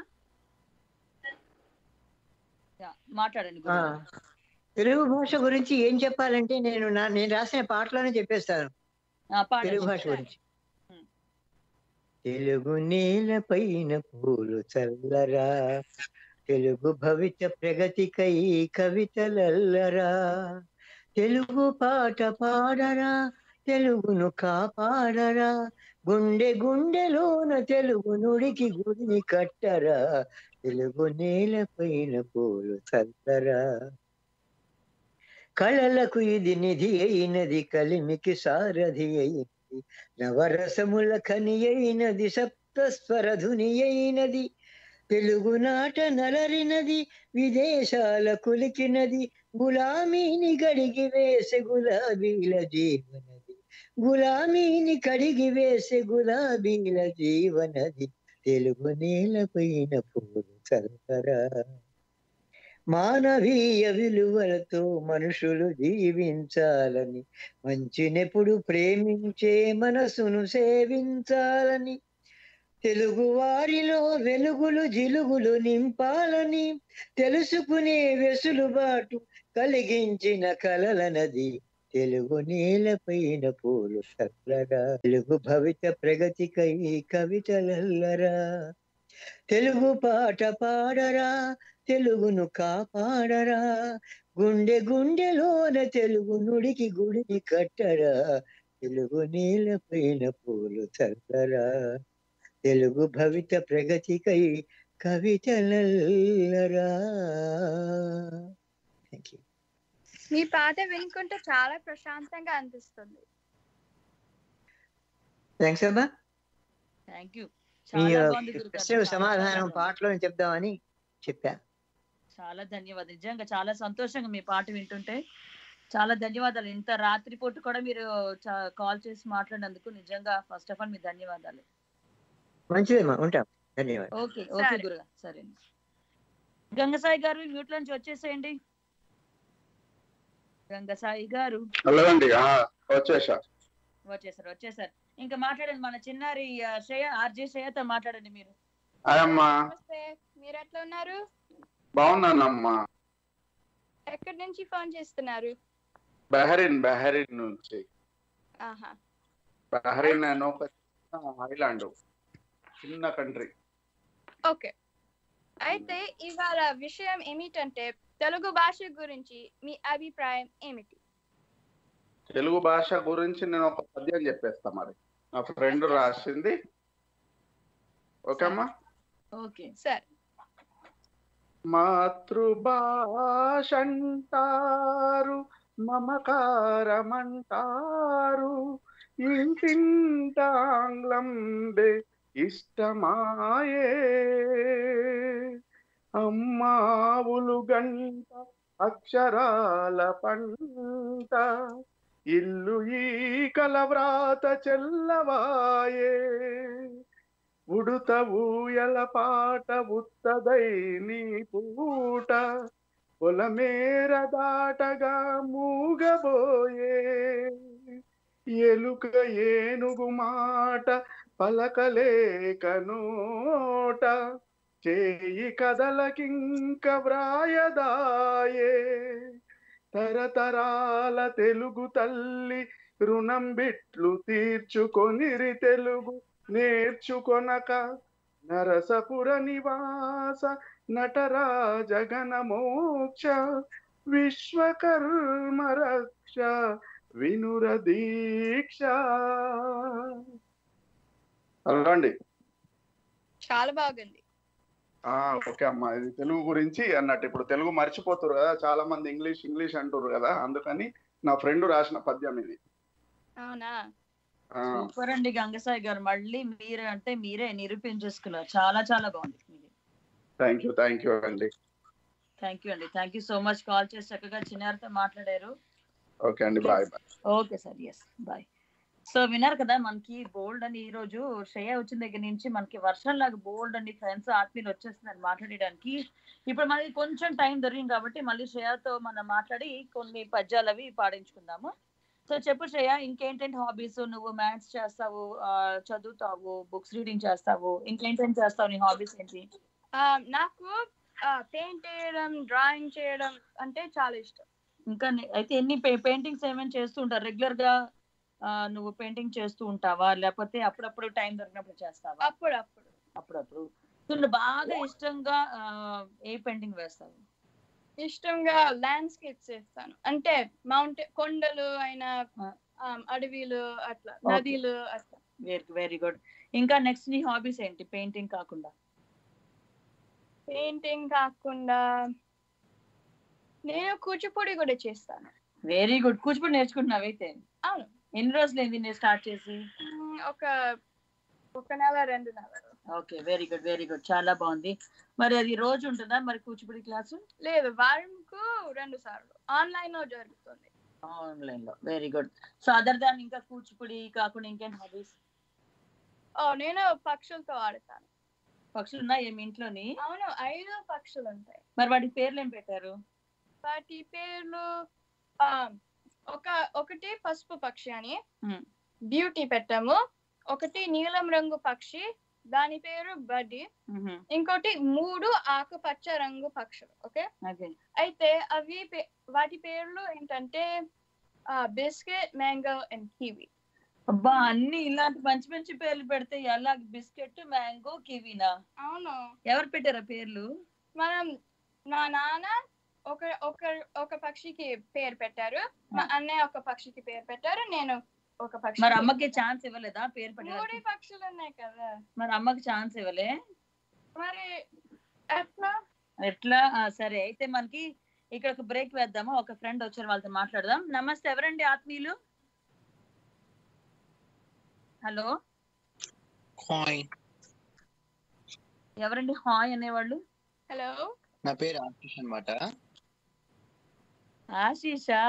యా, మాట్లాడండి ఆ, గురువు గారు. తెలుగు భాష గురించి ఏం చెప్పాలంటే నేను నా నేను రాసిన పాటలోనే చెప్పేస్తాను ఆ, పాడండి. తెలుగు భాష గురించి ఉం. తెలుగు నేల పైన పూలు చల్లరా తెలుగు భవిత ప్రగతికై కవితలల్లరా తెలుగు పాట పాడరా తెలుగును కాపాడరా గుండె గుండెలోన తెలుగు నుడికి గుడిని కట్టరా తెలుగు నేల పైన పూలు చల్లరా కళలకు ఇది నిధి అయినది కలిమికి సారథి అయింది నవరసముల ఖని అయినది సప్తస్వరధుని అయినది తెలుగునాట నలరినది విదేశాల కులికినది గులామీని గడిగి వేసే గులాబీల జీవనది గులామీని కడిగి వేసే గులాబీల జీవనది తెలుగు నేలపైన పూలు చల్లరా మానవీయ విలువలతో మనుషులు జీవించాలని మంచినెప్పుడు ప్రేమించే మనసును సేవించాలని తెలుగు వారిలో వెలుగులు జిలుగులు నింపాలని తెలుసుకునే వెసులుబాటు కలిగించిన కలల నది తెలుగు నేలపైన పూలు చల్లరా తెలుగు భవిత ప్రగతికై కవితలల్లరా తెలుగు పాట పాడరా తెలుగును కాపాడరా గుండె గుండెలోన తెలుగు నుడికి గుడిని కట్టరా తెలుగు నేలపైన పూలు చల్లరా తెలుగు భవిత ప్రగతికై కవితలల్లరా థ్యాంక్ యూ మీ పాట వినుకుంటే చాలా ప్రశాంతంగా అనిపిస్తుంది థ్యాంక్స్ అమ్మా థ్యాంక్ యూ మీ చాలా బాగుంది గురుగారు ప్రశ్నకు చాలా, సమాధానం చాలా పాటలో చెప్దామని చెప్పా చాలా ధన్యవాదాలు నిజంగా చాలా సంతోషంగా మీ పాట వింటుంటే చాలా ధన్యవాదాలు ఇంత రాత్రిపూట కూడా మీరు కాల్ చేసి మాట్లాడినందుకు నిజంగా ఫస్ట్ ఆఫ్ ఆల్ మీ ధన్యవాదాలు మంచిదేమ్మా ఉంటాం ధన్యవాదాలు ఓకే ఓకే సరే. గురుగా సరే గంగసాయి గారు మ్యూట్ నుంచి వచ్చేసేయండి గంగసాయి గారు హలో అండి ఆ, వచ్చేసా వచ్చేసారు వచ్చేసారు ఇంకా మాట్లాడండి మన చిన్నారి ఆ, శ్రేయ ఆర్జే శ్రేయతో మాట్లాడండి మీరు అమ్మా నమస్తే మీరు ఎట్లా ఉన్నారు బాగున్నానమ్మా ఎక్కడి నుంచి ఫోన్ చేస్తున్నారు బహరీన్ బహరీన్ నుంచి ఆహా బహరీన్ అని ఒక చిన్న ఐలాండ్ చిన్న కంట్రీ ఓకే అయితే ఇవాళ విషయం ఏమిటంటే తెలుగు భాష గురించి మీ అభిప్రాయం ఏమిటి తెలుగు భాష గురించి నేను ఒక పద్యం చెప్పేస్తా మరి నా ఫ్రెండ్ రాసింది ఓకే అమ్మా ఓకే సరే మాతృభాష అంటారు మమకారమంటారు ఇంటింట ఆంగ్లం బే ఇష్టమాయే అమ్మావులు గంట అక్షరాల పంట ఇల్లు ఈ కలవ్రాత చెల్లవాయే ఉడుత ఊయల పాట ఉత్తదై నీ పూట పొలమేర దాటగా మూగబోయే ఎలుక ఏనుగు మాట పలకలేక నోట చేయి కదలకింక వ్రాయదాయే తరతరాల తెలుగు తల్లి రుణం బిట్లు తీర్చుకొనిరి తెలుగు నేర్చుకొనక నరసపుర నివాస నటరాజగణ మోక్ష విశ్వకర్మ రక్ష వినుర దీక్ష అండి చాలా బాగుంది ఆ ఓకే అమ్మా ఇది తెలుగు గురించి అన్నట్టు ఇప్పుడు తెలుగు మర్చిపోతారు కదా చాలా మంది ఇంగ్లీష్ ఇంగ్లీష్ అంటారు కదా అందుకని నా ఫ్రెండ్ రాసిన పద్యం ఇది అవునా ఆ, సూపర్ అండి గంగసాయి గారు మళ్ళీ మీరే అంటే మీరే నిరూపించేసుకున్నారు చాలా చాలా బాగుంది మీది థ్యాంక్ యూ థ్యాంక్ యూ అండి థ్యాంక్ యూ అండి thank you so much call చేసి చక్కగా చిన్నారితో మాట్లాడారు ఓకే అండి bye bye okay sir yes bye so విన్నారు కదా మనకి బోల్డ్ అని ఈ రోజు శ్రేయ వచ్చిన దగ్గర నుంచి మనకి వర్షంలాగా బోల్డ్ అండి ఫ్రెండ్స్ ఆత్మీయులు వచ్చేస్తున్నారు మాట్లాడడానికి ఇప్పుడు మనకి కొంచెం టైం దొరికింది కాబట్టి మళ్ళీ శ్రేయతో మనం మాట్లాడి కొన్ని పద్యాలు అవి పాడించుకుందాము సో చెప్పు శ్రేయ ఇంకేంటంటే హాబీస్ నువ్వు మ్యాథ్స్ చేస్తావు ఆ, చదువుతావు బుక్స్ రీడింగ్ చేస్తావు ఇంకేంటేం చేస్తావు నీ హాబీస్ ఏంటి ఆ, నాకు పెయింట్ చేయడం డ్రాయింగ్ చేయడం అంటే చాలా ఇష్టం ఇంకా ని- అయితే ఎన్ని పెయింటింగ్స్ ఏమైనా చేస్తూ ఉంటారు రెగ్యులర్ గా ఆ, నువ్వు పెయింటింగ్ చేస్తూ ఉంటావా లేకపోతే అప్పుడప్పుడు టైం దొరికినప్పుడు చేస్తావా అప్పుడప్పుడు అప్పుడప్పుడు సో నువ్వు బాగా ఇష్టంగా ఆ, ఏ పెయింటింగ్ వేస్తావు ఇష్టంగా ల్యాండ్స్కేప్స్ చేస్తాను అంటే మౌంటైన్ కొండలు అయినా ఆ. ఆ, అడవిలు అట్లా Okay. నదిలు అట్లా వెరీ వెరీ గుడ్ ఇంకా నెక్స్ట్ నీ హాబీస్ ఏంటి పెయింటింగ్ కాకుండా పెయింటింగ్ కాకుండా నేను కూచిపూడి కూడా చేస్తాను వెరీ గుడ్ కూచిపూడి నేర్చుకుంటున్నావు అయితే అవును ఎన్ని రోజులు అయింది నేను స్టార్ట్ చేసి మ్, ఒక ఒక నెల రెండు నెలలు okay very good very good చాలా బాగుంది మరి అది రోజు ఉంటుందా మరి కూచిపూడి క్లాసు లేదు వారంకు రెండు సార్లు ఆన్లైన్ లో జరుగుతుంది ఆన్లైన్ లో very good so other than ఇంకా కూచిపూడి కాకుండా ఇంకేం హాబీస్ ఓ నేను పక్షులతో ఆడతాను పక్షులు ఉన్నాయి మీ ఇంట్లోని అవును ఐదు పక్షులు ఉంటాయి మరి వాటి పేర్లు ఏం పెట్టారు వాటి పేర్లు ఆ, ఒక ఒకటి పసుపు పక్షి అని Hmm. బ్యూటీ పెట్టాము ఒకటి నీలం రంగు పక్షి దాని పేరు బడ్డీ ఇంకోటి మూడు ఆకుపచ్చ రంగు పక్షులు ఓకే అదే అయితే అవి పే- వాటి పేర్లు ఏంటంటే బిస్కెట్ మ్యాంగో అండ్ కివి అబ్బా అన్ని ఇలాంటి మంచి మంచి పేర్లు పెడితే ఎలా బిస్కెట్ మ్యాంగో కివీనా అవును ఎవరు పెట్టారా పేర్లు మనం నా నాన్న ఒక ఒక ఒక పక్షికి పేరు పెట్టారు మా అన్నయ్య ఒక పక్షికి పేరు పెట్టారు నేను ఒక పక్షి మరి అమ్మకి ఛాన్స్ ఇవ్వలేదా పేరు మూడు పెట్టడానికి పక్షులు ఉన్నాయి కదా మరి అమ్మకి ఛాన్స్ ఇవ్వలే మరి ఎట్లా ఎట్లా ఆ, సరే అయితే మనకి ఇక్కడ ఒక బ్రేక్ వేద్దాము ఒక ఫ్రెండ్ వచ్చారు వాళ్ళతో మాట్లాడదాం నమస్తే ఎవరండి ఆత్మీయులు హలో కాయిన్ ఎవరండి హాయ్ అనేవాళ్ళు హలో నా పేరు ఆశీష్ అనమాట ఆశీషా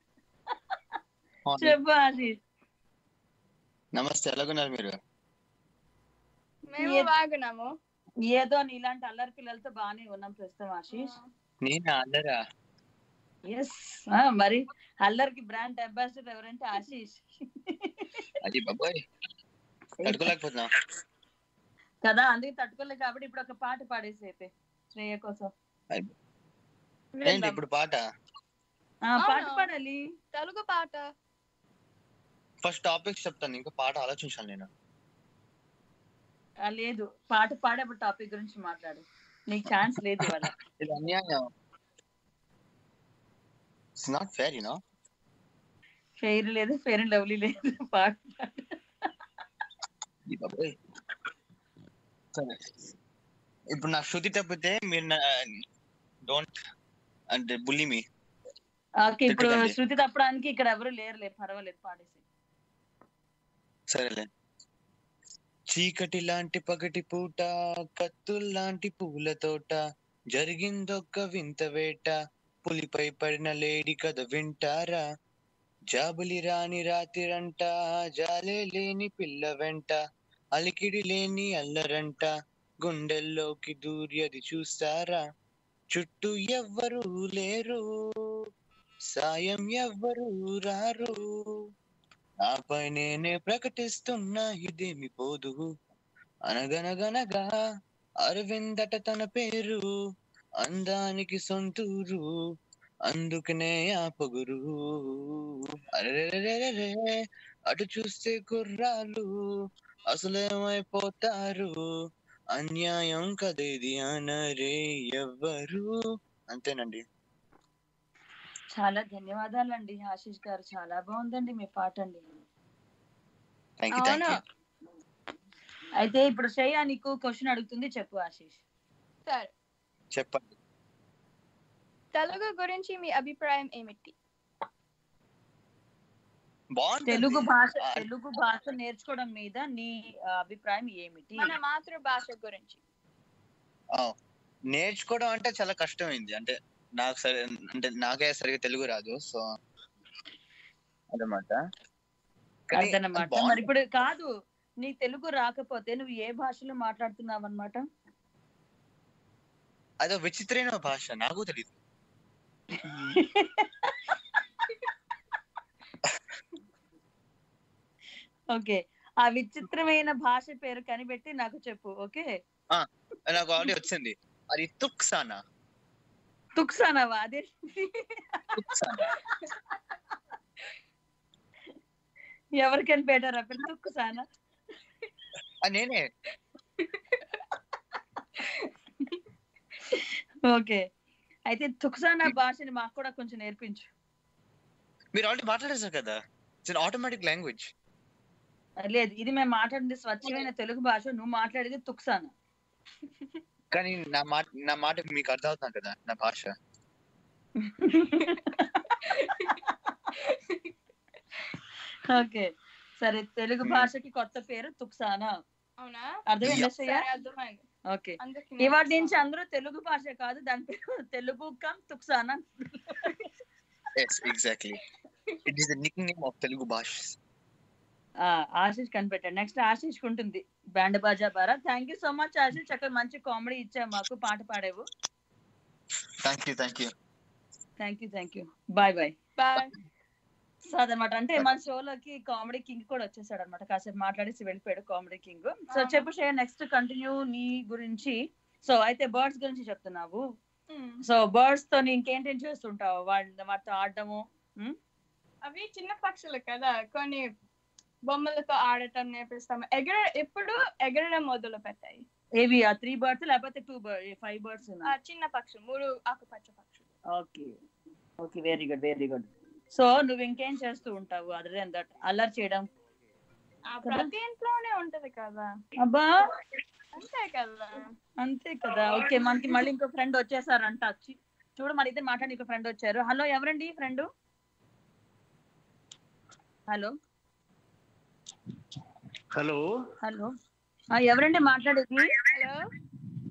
చెప్పు ఆశీష్ నమస్తే ఎలాగున్నారు మీరు మేము ఏ- బాగున్నాము ఏదో నీలాంటి అల్లరి పిల్లలతో బాగానే ఉన్నాం ప్రస్తుతం ఆశీష్ నేనా అందరా ఎస్ మరి అల్లరికి బ్రాండ్ అంబాసిడర్ ఎవరంటే ఆశీష్ అది బాబాయ్ తట్టుకోలేకపోతున్నా కదా అందుకే తట్టుకోలేదు కాబట్టి ఇప్పుడు ఒక పాట పాడేసి అయితే శ్రేయ కోసం ఏంటి ఇప్పుడు పాట ఆ పాట అవును. పాడాలి తెలుగు పాట ఫస్ట్ టాపిక్స్ చెప్తాను ఇంకా పాట ఆలోచించాను నేను ఆ, లేదు పాట పాడేప్పుడు టాపిక్ గురించి మాట్లాడు నీకు ఛాన్స్ లేదు ఇవాళ ఇది అన్యాయం it's not fair you know fair లేదు ఫెయిర్ అండ్ లవ్లీ లేదు పాట పాడు. బాబాయ్ సరే ఇప్పుడు నా శృతి తప్పితే మీరు డోంట్ అంటే బుల్లి మీ ఓకే ఇప్పుడు తిట్టకండి. శృతి తప్పడానికి ఇక్కడ ఎవరు లేరులే పర్వాలేదు పాడేసి సరేలే చీకటి లాంటి పగటి పూట కత్తుల్లాంటి పూల తోట జరిగిందొక్క వింత వేట పులిపై పడిన లేడి కథ వింటారా జాబులి రాని రాతిరంట జాలే లేని పిల్ల వెంట అలికిడి లేని అల్లరంట గుండెల్లోకి దూర్యది చూస్తారా చుట్టూ ఎవ్వరూ లేరు సాయం ఎవ్వరూ రారు నాపై నేనే ప్రకటిస్తున్నా ఇదేమి పోదు అనగనగనగా అరవిందట తన పేరు అందానికి సొంతూరు అందుకనే ఆ పొగురు అరెరెరెరెరే అటు చూస్తే కుర్రాలు అసలేమైపోతారు అన్యాయం కదేది అనరే ఎవ్వరు అంతేనండి చాలా ధన్యవాదాలండి ఆశీష్ గారు చాలా బాగుందండి మీ పాట అండి థ్యాంక్ యూ థ్యాంక్ యూ అయితే ఇప్పుడు శ్రేయ నీకు క్వశ్చన్ అడుగుతుంది చెప్పు ఆశీష్ సరే చెప్పండి తెలుగు గురించి మీ అభిప్రాయం ఏమిటి బాగుంటుంది తెలుగు భాష ఆ, తెలుగు భాష నేర్చుకోవడం మీద నీ ఆ, అభిప్రాయం ఏమిటి మన మాతృభాష గురించి ఆ, నేర్చుకోవడం అంటే చాలా కష్టమైంది అంటే నాకు సరి అంటే నాకే సరిగా తెలుగు రాదు సో అదనమాట కానీ అదనమాట బాగుంది. మరి ఇప్పుడు కాదు నీ తెలుగు రాకపోతే నువ్వు ఏ భాషలో మాట్లాడుతున్నావు అనమాట అదో విచిత్రమైన భాష నాకు తెలియదు ఓకే ఆ విచిత్రమైన భాష పేరు కనిపెట్టి నాకు చెప్పు ఓకే నాకు ఆల్రెడీ వచ్చింది అది తుక్సానా తుక్సానవా అదే తుక్సానా ఎవరు కనిపెట్టారు ఆ పేరు తుక్కుసానా అది నేనే ఓకే అయితే తుక్సానా భాషని మాకు కూడా కొంచెం నేర్పించు మీరు ఆల్రెడీ మాట్లాడేశారు కదా ఇట్స్ ఆటోమేటిక్ లాంగ్వేజ్ లేదు ఇది మేము మాట్లాడింది స్వచ్ఛమైన తెలుగు భాష నువ్వు మాట్లాడేది తుక్సానా కానీ నా మాట నా మాట మీకు అర్థం అవుతుంది కదా నా భాష ఓకే సరే తెలుగు భాషకి కొత్త పేరు తుక్సానా అవునా అర్థమైందా శ్రేయ సరే అర్థమైంది ఓకే అందుకే ఇవాళ నుంచి అందరూ తెలుగు భాష కాదు దాని పేరు తెలుగు కమ్ తుక్సానా yes exactly it is the nick name of Telugu భాష ఆ, ఆశీష్ కనిపెట్టాడు నెక్స్ట్ ఆశీష్ ఉంటుంది band Baaja Baara thank you so much Ashish చక్కగా మంచి కామెడీ ఇచ్చావు మాకు పాట పాడేవు thank you thank you thank you thank you bye bye bye so అదనమాట అంటే మన షోలోకి కామెడీ కింగ్ కూడా వచ్చేసాడు అనమాట కాసేపు మాట్లాడేసి వెళ్ళిపోయాడు కామెడీ కింగ్ సో చెప్పు షేర్ నెక్స్ట్ కంటిన్యూ నీ గురించి సో అయితే బర్డ్స్ గురించి చెప్తున్నావు సో బర్డ్స్ తో నీ ఇంకేంటేం చేస్తుంటావు వాళ్ళ వాటితో ఆడడము ఉమ్? అవి చిన్న పక్షులు కదా కొన్ని బొమ్మలతో ఆడటం నేర్పిస్తాము ఎగర ఎప్పుడు ఎగరడం మొదలు పెట్టాయి ఏవి ఆ త్రీ బర్డ్స్ లేకపోతే టూ బర్డ్ ఫైవ్ బర్డ్స్ ఆ చిన్న పక్షులు మూడు ఆకుపచ్చ పక్షులు okay okay very good very good so నువ్వు ఇంకేం చేస్తూ ఉంటావు అదర్ దెన్ దట్ అల్లరి చేయడం ఆ ప్రతి ఇంట్లోనే ఉంటది కదా అబ్బా అంతే కదా అంతే కదా ఓకే మనకి మళ్ళీ ఇంకో ఫ్రెండ్ వచ్చేసారంట వచ్చి చూడు మన ఇద్దరు మాట్లాడి ఇంకో ఫ్రెండ్ వచ్చారు హలో ఎవరండి ఫ్రెండ్ హలో హలో హలో ఎవరండి మాట్లాడేది హలో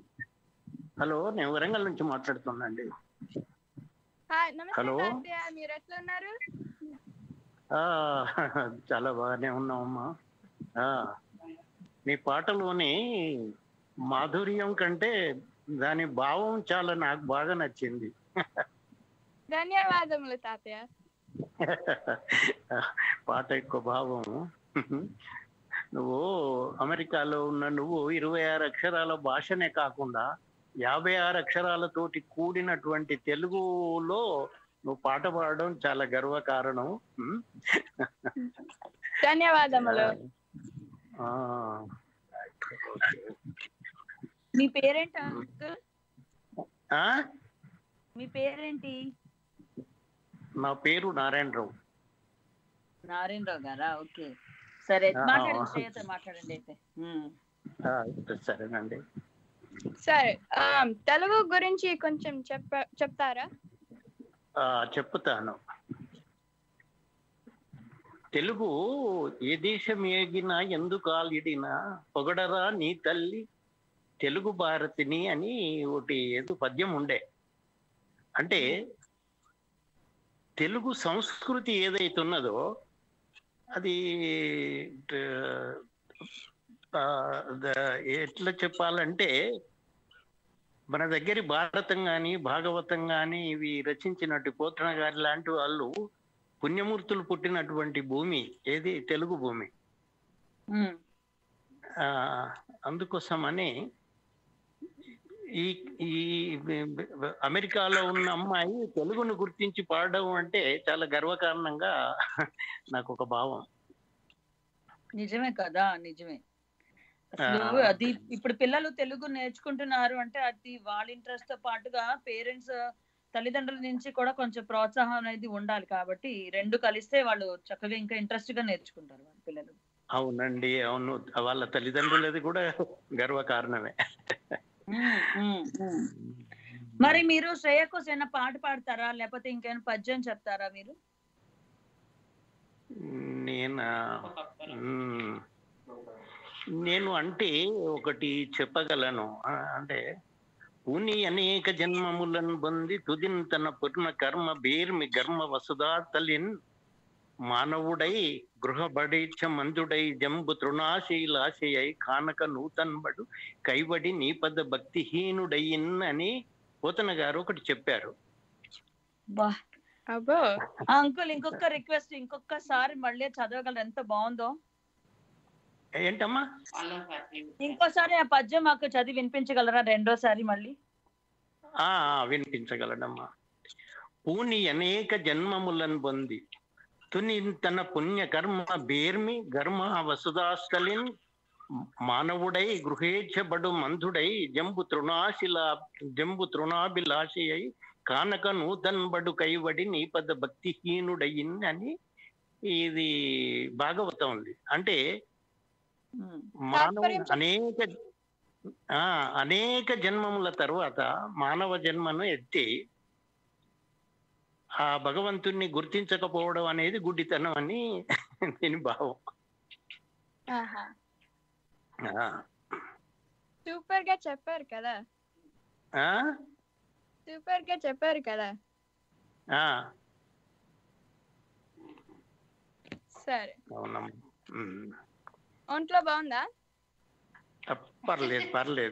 హలో నేను వరంగల్ నుంచి మాట్లాడుతున్నాండి హాయ్ నమస్తే హలో. తాతయ్య మీరు ఎట్లా ఉన్నారు ఆ, చాలా బాగానే ఉన్నామమ్మా ఆ, మీ పాటలోని మాధుర్యం కంటే దాని భావం చాలా నాకు బాగా నచ్చింది ధన్యవాదములు తాతయ్య పాట ఎక్కువ భావం నువ్వు అమెరికాలో ఉన్న నువ్వు ఇరవై ఆరు అక్షరాల భాషనే కాకుండా యాభై ఆరు అక్షరాలతోటి కూడినటువంటి తెలుగులో నువ్వు పాట పాడడం చాలా గర్వకారణం ఉమ్. ధన్యవాదములు ఆ, మీ పేరేంటి అంకుల్ ఆ? మీ పేరేంటి నా పేరు నారాయణరావు నారాయణరావు గారా ఓకే సరే ఆ, మాట్లాడండి ఆ. శ్రేయతో మాట్లాడండి అయితే ఉమ్. ఆ, సరేనండి సరే ఆ, తెలుగు గురించి కొంచెం చెప్ప చెప్తారా ఆ, చెప్తాను తెలుగు ఏ దేశం ఏగినా ఎందుకు ఆలిడినా పొగడరా నీ తల్లి తెలుగు భారతిని అని ఒకటి ఏదో పద్యం ఉండే అంటే తెలుగు సంస్కృతి ఏదైతే ఉన్నదో అది ఆ, ద- ఎట్లా చెప్పాలంటే మన దగ్గర భారతం గాని భాగవతం గాని ఇవి రచించినట్టు పోతన గారి లాంటి వాళ్ళు పుణ్యమూర్తులు పుట్టినటువంటి భూమి ఏది తెలుగు భూమి ఉమ్. ఆ అందుకోసమని ఈ ఈ అమెరికాలో ఉన్న అమ్మాయి తెలుగును గుర్తించి పాడడం అంటే చాలా గర్వకారణంగా నాకు ఒక భావం నిజమే కదా నిజమే అసలు ఆ. అది ఇప్పుడు పిల్లలు తెలుగు నేర్చుకుంటున్నారు అంటే అది వాళ్ళ ఇంట్రెస్ట్ తో పాటుగా పేరెంట్స్ తల్లిదండ్రుల నుంచి కూడా కొంచెం ప్రోత్సాహం అనేది ఉండాలి కాబట్టి రెండు కలిస్తే వాళ్ళు చక్కగా ఇంకా ఇంట్రెస్ట్ గా నేర్చుకుంటారు వాళ్ళ పిల్లలు అవునండి అవును వాళ్ళ తల్లిదండ్రులది కూడా గర్వకారణమే ఉమ్, ఉమ్, ఉమ్. మరి మీరు శ్రేయ కోసం ఏమైనా పాట పాడతారా లేకపోతే ఇంకేమైనా పద్యం చెప్తారా మీరు నేనా మ్మ్. నేను అంటే ఒకటి చెప్పగలను ఆ, అంటే పుని అనేక జన్మములను పొంది తుదిన్ తన పూర్ణ కర్మ బేర్మి గర్మ వసుదా తలిన్ మానవుడై గృహబడేచ్ఛ మందుడై జంబు తృణాశీలాశయై కానక నూతన్బడు కైవడి నీపద భక్తిహీనుడయిన్ అని పోతన గారు ఒకటి చెప్పారు బా అబ్బో అంకుల్ ఇంకొక రిక్వెస్ట్ ఇంకొకసారి మళ్ళీ చదవగలరు ఎంత బాగుందో ఏంటమ్మా ఇంకోసారి ఆ పద్యం మాకు చదివి వినిపించగలరా రెండోసారి మళ్ళీ ఆ ఆ, వినిపించగలడమ్మా పూని అనేక జన్మములను పొంది తుని తన పుణ్య కర్మ బేర్మి గర్మ వసుదాస్థలిన్ మానవుడై గృహేచ్ఛబడు మంధుడై జంబు తృణాశిల జంబు తృణాభిలాషి అయి కానక నూతన్ బడు కైవడి నీపద భక్తిహీనుడయిన్ అని ఇది భాగవతం ఉంది అంటే మానవుడు తాత్పర్యం చెప్- అనేక ఆ అనేక జన్మముల తర్వాత మానవ జన్మను ఎత్తి ఆ భగవంతుణ్ణి గుర్తించకపోవడం అనేది గుడ్డితనం అని దీని భావం ఆహా ఆ, సూపర్ గా చెప్పారు కదా ఆ, సూపర్ గా చెప్పారు కదా ఆ, సరే అవునమ్మా ఉమ్. ఒంట్లో బాగుందా ఆ, పర్లేదు పర్లేదు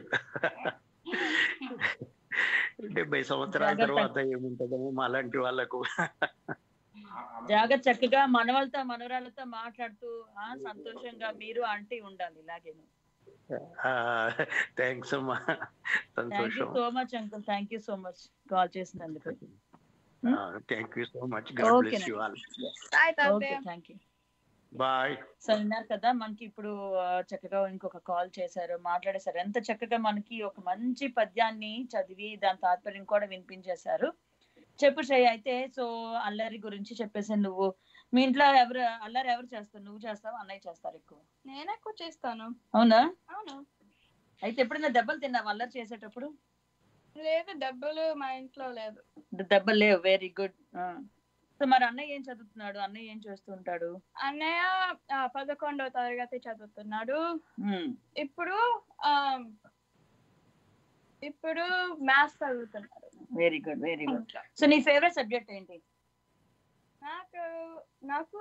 డెబ్బై సంవత్సరాల జాగ్రత్త. తర్వాత ఏముంటుందేమో మాలాంటి వాళ్ళకు జాగ్రత్త చక్కగా మనవలతో మనవరాలతో మాట్లాడుతూ ఆ సంతోషంగా మీరు ఆంటీ ఉండాలి ఇలాగే థ్యాంక్స్ అమ్మా థ్యాంక్ యూ సంతోషం so much uncle thank you so much call చేసినందుకు thank you so much god okay bless you all bye okay తాతయ్య థ్యాంక్ యూ బాయ్ సో విన్నారు కదా మనకి ఇప్పుడు ఆ, చక్కగా ఇంకొక కాల్ చేశారు మాట్లాడేశారు ఎంత చక్కగా మనకి ఒక మంచి పద్యాన్ని చదివి దాని తాత్పర్యం కూడా వినిపించేశారు చెప్పు శ్రేయ అయితే సో అల్లరి గురించి చెప్పేసి నువ్వు మీ ఇంట్లో ఎవరు అల్లరి ఎవరు చేస్తారు నువ్వు చేస్తావు అన్నయ్య చేస్తారు ఎక్కువ నేను ఎక్కువ చేస్తాను అవునా అవును అయితే ఎప్పుడైనా దెబ్బలు తిన్నావు అల్లరి చేసేటప్పుడు లేదు డబ్బులు మా ఇంట్లో లేదు దెబ్బలు లేవు వెరీ గుడ్ సో మరి అన్నయ్య ఏం చదువుతున్నాడు అన్నయ్య ఏం చేస్తూ ఉంటాడు అన్నయ్య ఆ, పదకొండో తరగతి చదువుతున్నాడు ఉమ్, ఇప్పుడు ఆ, ఇప్పుడు మ్యాథ్స్ చదువుతున్నారు very good very good so నీ ఫేవరెట్ సబ్జెక్ట్ ఏంటి నాకు నాకు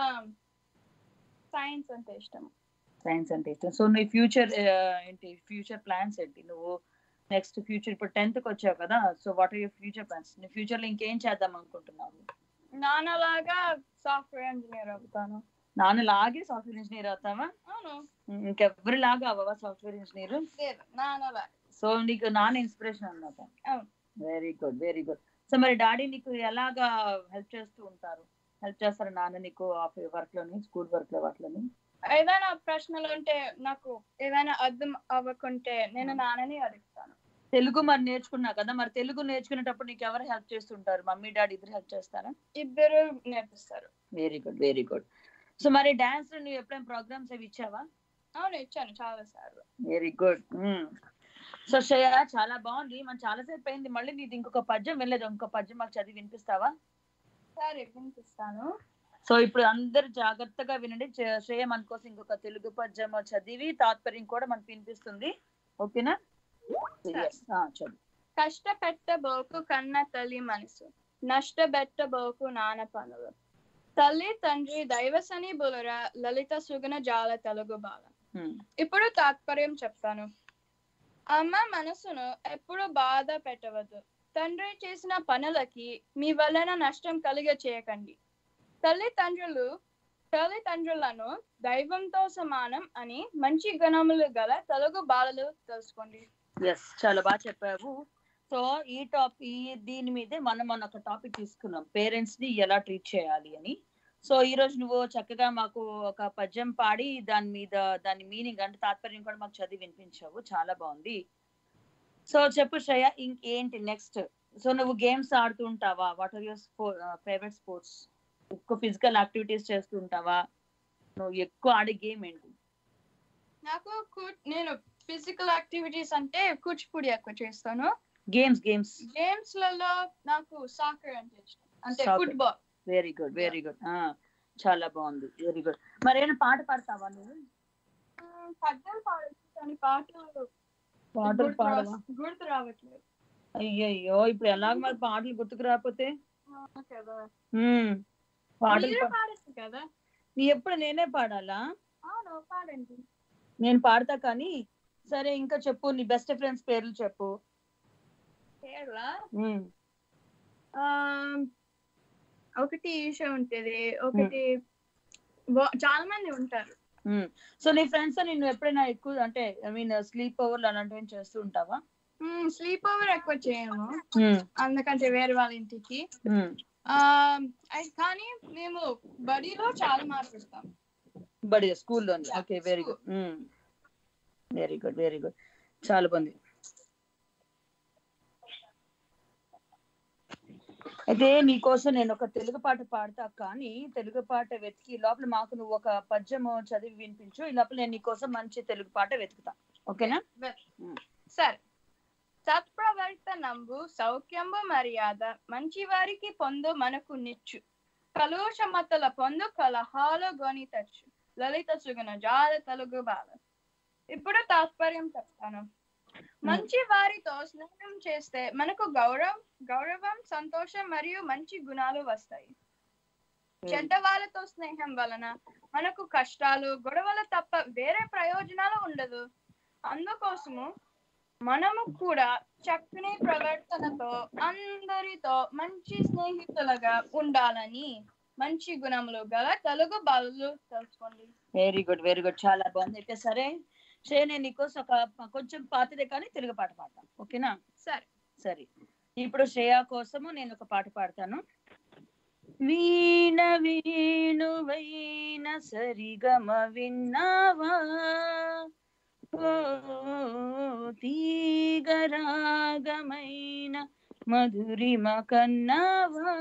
సైన్స్ అంటే ఇష్టం సైన్స్ అంటే ఇష్టం సో నీ ఫ్యూచర్ ఏంటి ఫ్యూచర్ ప్లాన్స్ ఏంటి నువ్వు నెక్స్ట్ ఫ్యూచర్ ఇప్పుడు టెన్త్ కి వచ్చావు కదా so what are your future plans నీ ఫ్యూచర్ లో ఇంకేం చేద్దాం అనుకుంటున్నావు నాన్నలాగా సాఫ్ట్వేర్ ఇంజనీర్ అవుతాను నాన్నలాగే సాఫ్ట్వేర్ ఇంజనీర్ అవుతావా అవును ఇంకెవరిలాగా అవ్వవా సాఫ్ట్వేర్ ఇంజనీర్ లేదు నాన్నలా సో నీకు నాన్న ఇన్స్పిరేషన్ అన్నమాట అవును very good very good so మరి డాడీ నీకు ఎలాగా హెల్ప్ చేస్తూ ఉంటారు హెల్ప్ చేస్తారు నాన్న నీకు వర్క్ లోని స్కూల్ వర్క్ లో వాటిలోని ఏదైనా ప్రశ్నలు ఉంటే నాకు ఏదైనా అర్థం అవ్వకుంటే నేను నాన్నని అడుగుతాను తెలుగు మరి నేర్చుకున్నావు కదా మరి తెలుగు నేర్చుకునేటప్పుడు నీకు ఎవరు హెల్ప్ చేస్తుంటారు మమ్మీ డాడీ ఇద్దరు హెల్ప్ చేస్తారా ఇద్దరు నేర్పిస్తారు very good very good so మరి డాన్స్ లో నువ్వు ఎప్పుడైనా ప్రోగ్రామ్స్ అవి ఇచ్చావా అవును ఇచ్చాను చాలా సార్లు వెరీ గుడ్ సో శ్రేయ చాలా బాగుంది మనం చాలా సేపు అయింది మళ్ళీ నీది ఇంకొక పద్యం వెళ్ళలేదు ఇంకొక పద్యం మాకు చదివి వినిపిస్తావా సరే వినిపిస్తాను సో ఇప్పుడు అందరు జాగ్రత్తగా వినండి చే- శ్రేయ మన కోసం ఇంకొక తెలుగు పద్యం చదివి తాత్పర్యం కూడా మనకు వినిపిస్తుంది ఓకేనా Yes. ఆ, చదువు కష్టపెట్టబోకు కన్న తల్లి మనసు నష్టపెట్టబోకు నాన్న పనులు తల్లి తండ్రి దైవసని బులర లలిత సుగుణ జాల తెలుగు బాల Hmm. ఇప్పుడు తాత్పర్యం చెప్తాను అమ్మ మనసును ఎప్పుడు బాధ పెట్టవద్దు తండ్రి చేసిన పనులకి మీ వలన నష్టం కలిగ చేయకండి తల్లిదండ్రులు తల్లిదండ్రులను దైవంతో సమానం అని మంచి గుణములు గల తెలుగు బాలలు తెలుసుకోండి ఎస్ చాలా బాగా చెప్పావు సో ఈ టాప్ ఈ దీని మీదే మనం మన ఒక టాపిక్ తీసుకున్నాం పేరెంట్స్ ని ఎలా ట్రీట్ చేయాలి అని సో ఈ రోజు నువ్వు చక్కగా మాకు ఒక పద్యం పాడి దాని మీద దాని మీనింగ్ అంటే తాత్పర్యం కూడా మాకు చదివి వినిపించావు చాలా బాగుంది సో చెప్పు శ్రేయ ఇంకేంటి నెక్స్ట్ సో నువ్వు గేమ్స్ ఆడుతూ ఉంటావా what are your favourite sports ఎక్కువ ఫిజికల్ యాక్టివిటీస్ చేస్తూ ఉంటావా నువ్వు ఎక్కువ ఆడే గేమ్ ఏంటి నాకు కూ- నేను ఫిజికల్ యాక్టివిటీస్ అంటే కూచిపూడి ఎక్కువ చేస్తాను గేమ్స్ గేమ్స్ గేమ్స్ లలో నాకు సాకర్ అంటే ఇష్టం అంటే Soccer. Football very good very good చాలా బాగుంది వెరీ గుడ్ మరి ఏమైనా పాట పాడతావా నువ్వు పద్యాలు పాడచ్చు కానీ పాటలు పాటలు గుర్తు పాడవా రా- గుర్తు రావట్లేదు అయ్యయ్యో ఇప్పుడు ఎలాగ మరి పాటలు గుర్తుకు రాకపోతే ఆ, కదా మ్మ్. పాటలు మీరు పా- పాడచ్చు కదా నీ ఎప్పుడు నేనే పాడాలా అవును పాడండి నేను పాడతా కానీ సరే ఇంకా చెప్పు నీ బెస్ట్ ఫ్రెండ్స్ పేర్లు చెప్పు కేరళ మ్మ్. ఆ, ఒకటి ఈష ఉంటది ఒకటి బా- చాలా మంది ఉంటారు మ్మ్. సో నీ ఫ్రెండ్స్ నిన్ను ఎప్పుడైనా ఎక్కువ అంటే ఐ మీన్ స్లీప్ ఓవర్లు అలాంటివి చేస్తూ ఉంటావా స్లీప్ ఓవర్ ఎక్కువ చేయము మ్మ్. అందుకంటే వేరే వాళ్ళ ఇంటికి మ్మ్. ఆ అయి- కానీ మేము బడిలో చాలా మాట్లాడతాం బడి స్కూల్లోని okay very good very good very good చాలా బాగుంది అయితే నీకోసం నేను ఒక తెలుగు పాట పాడతా కానీ తెలుగు పాట వెతికి ఈ లోపల మాకు నువ్వు ఒక పద్యము చదివి వినిపించు ఈ లోపల నేను నీకోసం మంచి తెలుగు పాట వెతుకుతా ఓకేనా సరే సత్ప్రవర్తనంబు సౌఖ్యంబు మర్యాద మంచి వారికి పొందు మనకు నిచ్చు కలుషమతల పొందు కలహాలు గొనితచ్చు లలిత సుగుణ జాల తెలుగు బాల ఇప్పుడు తాత్పర్యం చెప్తాను మంచి వారితో స్నేహం చేస్తే మనకు గౌరవం గౌరవం సంతోషం మరియు మంచి గుణాలు వస్తాయి చెడ్డ వాళ్ళతో స్నేహం వలన మనకు కష్టాలు గొడవలు తప్ప వేరే ప్రయోజనాలు ఉండదు అందుకోసము మనము కూడా చక్కని ప్రవర్తనతో అందరితో మంచి స్నేహితులుగా ఉండాలని మంచి గుణములు గల తెలుగు బాలు తెలుసుకోండి వెరీ గుడ్ వెరీ గుడ్ చాలా బాగుంది అయితే సరే సరే నేను నీకోసం ఒక కొంచెం పాతదే కానీ తెలుగు పాట పాడతాను ఓకేనా సరే సరే ఇప్పుడు శ్రేయ కోసము నేను ఒక పాట పాడతాను వీణ వీణువైన సరిగమ విన్నావా ఓ తీగరాగమైన మధురిమ కన్నావా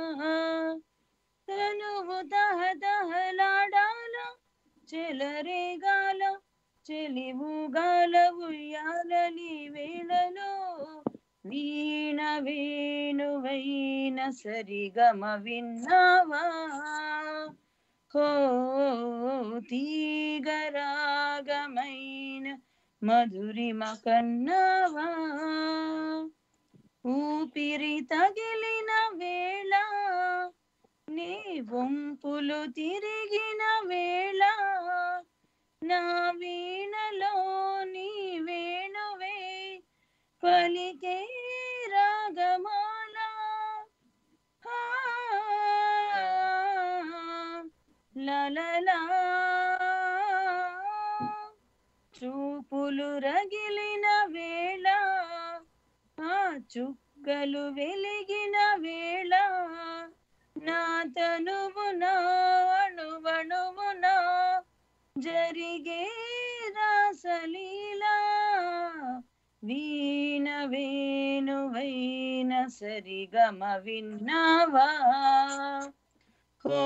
తనువు దహదహలాడాల చెలరేగాల చెలివుగాల ఉయ్యాలలి వేళలో వీణ వేణువైన సరిగమ విన్నావా హో తీగరాగమైన మధురిమ కన్నవా ఊపిరి తగిలిన వేళ నీ వంపులు తిరిగిన వేళ నా వీణలో నీ వేణువే పలికే రాగమాల ఆ, లలలా చూపులు రగిలిన వేళ ఆ చుక్కలు వెలిగిన వేళ నా తనువున అణువణువున జరిగే రాసలీలా వీణ వేణువైన సరిగమ విన్నావా ఓ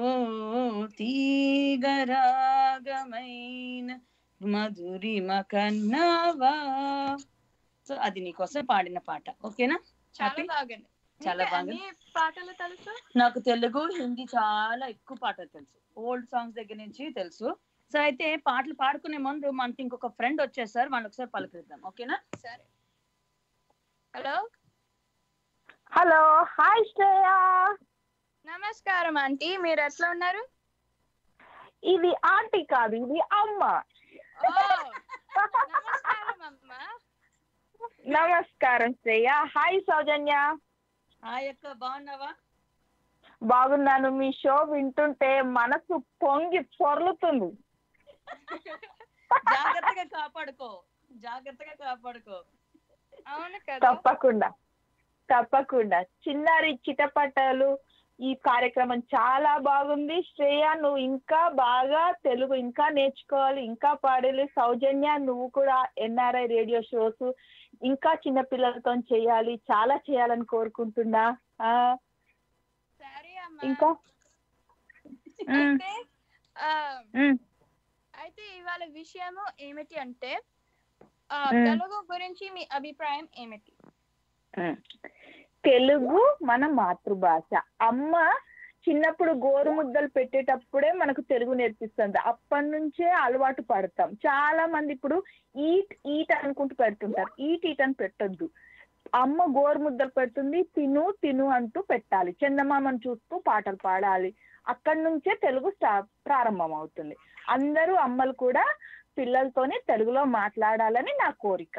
తీగరాగమైన మధురిమ కన్నావా సో అది నీకోసం పాడిన పాట ఓకేనా చాలా Happy? బాగుంది చాలా మీకు బాగుంది అన్ని పాటలు తెలుసు నాకు తెలుగు హిందీ చాలా ఎక్కువ పాటలు తెలుసు ఓల్డ్ సాంగ్స్ దగ్గర నుంచి తెలుసు సో అయితే పాటలు పాడుకునే ముందు మనకి ఇంకొక ఫ్రెండ్ వచ్చేసారు వాళ్ళు ఒకసారి పలకరిద్దాం ఓకేనా సరే హలో హలో హాయ్ శ్రేయ నమస్కారం ఆంటీ మీరు ఎట్లా ఉన్నారు ఇది ఆంటీ కాదు ఇది అమ్మ ఓ నమస్కారం అమ్మా నమస్కారం శ్రేయ హాయ్ సౌజన్య ఆ యొక్క బాగున్నావా బాగున్నాను మీ షో వింటుంటే మనసు పొంగి పొర్లుతుంది జాగ్రత్తగా కాపాడుకో జాగ్రత్తగా కాపాడుకో అవును కదా తప్పకుండా తప్పకుండా చిన్నారి చిటపటలు ఈ కార్యక్రమం చాలా బాగుంది శ్రేయ నువ్వు ఇంకా బాగా తెలుగు ఇంకా నేర్చుకోవాలి ఇంకా పాడాలి సౌజన్య నువ్వు కూడా ఎన్ఆర్ఐ రేడియో షోస్ ఇంకా చిన్న పిల్లలతో చేయాలి చాలా చేయాలని కోరుకుంటున్నా ఆ, సరే అమ్మా ఇంకా మ్మ్. అయితే ఆ, మ్మ్. అయితే ఇవాళ విషయము ఏమిటి అంటే ఆ, మ్మ్. తెలుగు గురించి మీ అభిప్రాయం ఏమిటి ఉమ్. తెలుగు మన మాతృభాష అమ్మ చిన్నప్పుడు గోరు ముద్దలు పెట్టేటప్పుడే మనకు తెలుగు నేర్పిస్తుంది అప్పటి నుంచే అలవాటు పడతాం చాలా మంది ఇప్పుడు ఈట్ ఈట్ అనుకుంటూ పెడుతుంటారు ఈట్ ఈట్ అని పెట్టొద్దు అమ్మ గోరు ముద్దలు పెడుతుంది తిను తిను అంటూ పెట్టాలి చందమామను చూస్తూ పాటలు పాడాలి అక్కడి నుంచే తెలుగు స్టా ప్రారంభం అవుతుంది అందరూ అమ్మలు కూడా పిల్లలతోనే తెలుగులో మాట్లాడాలని నా కోరిక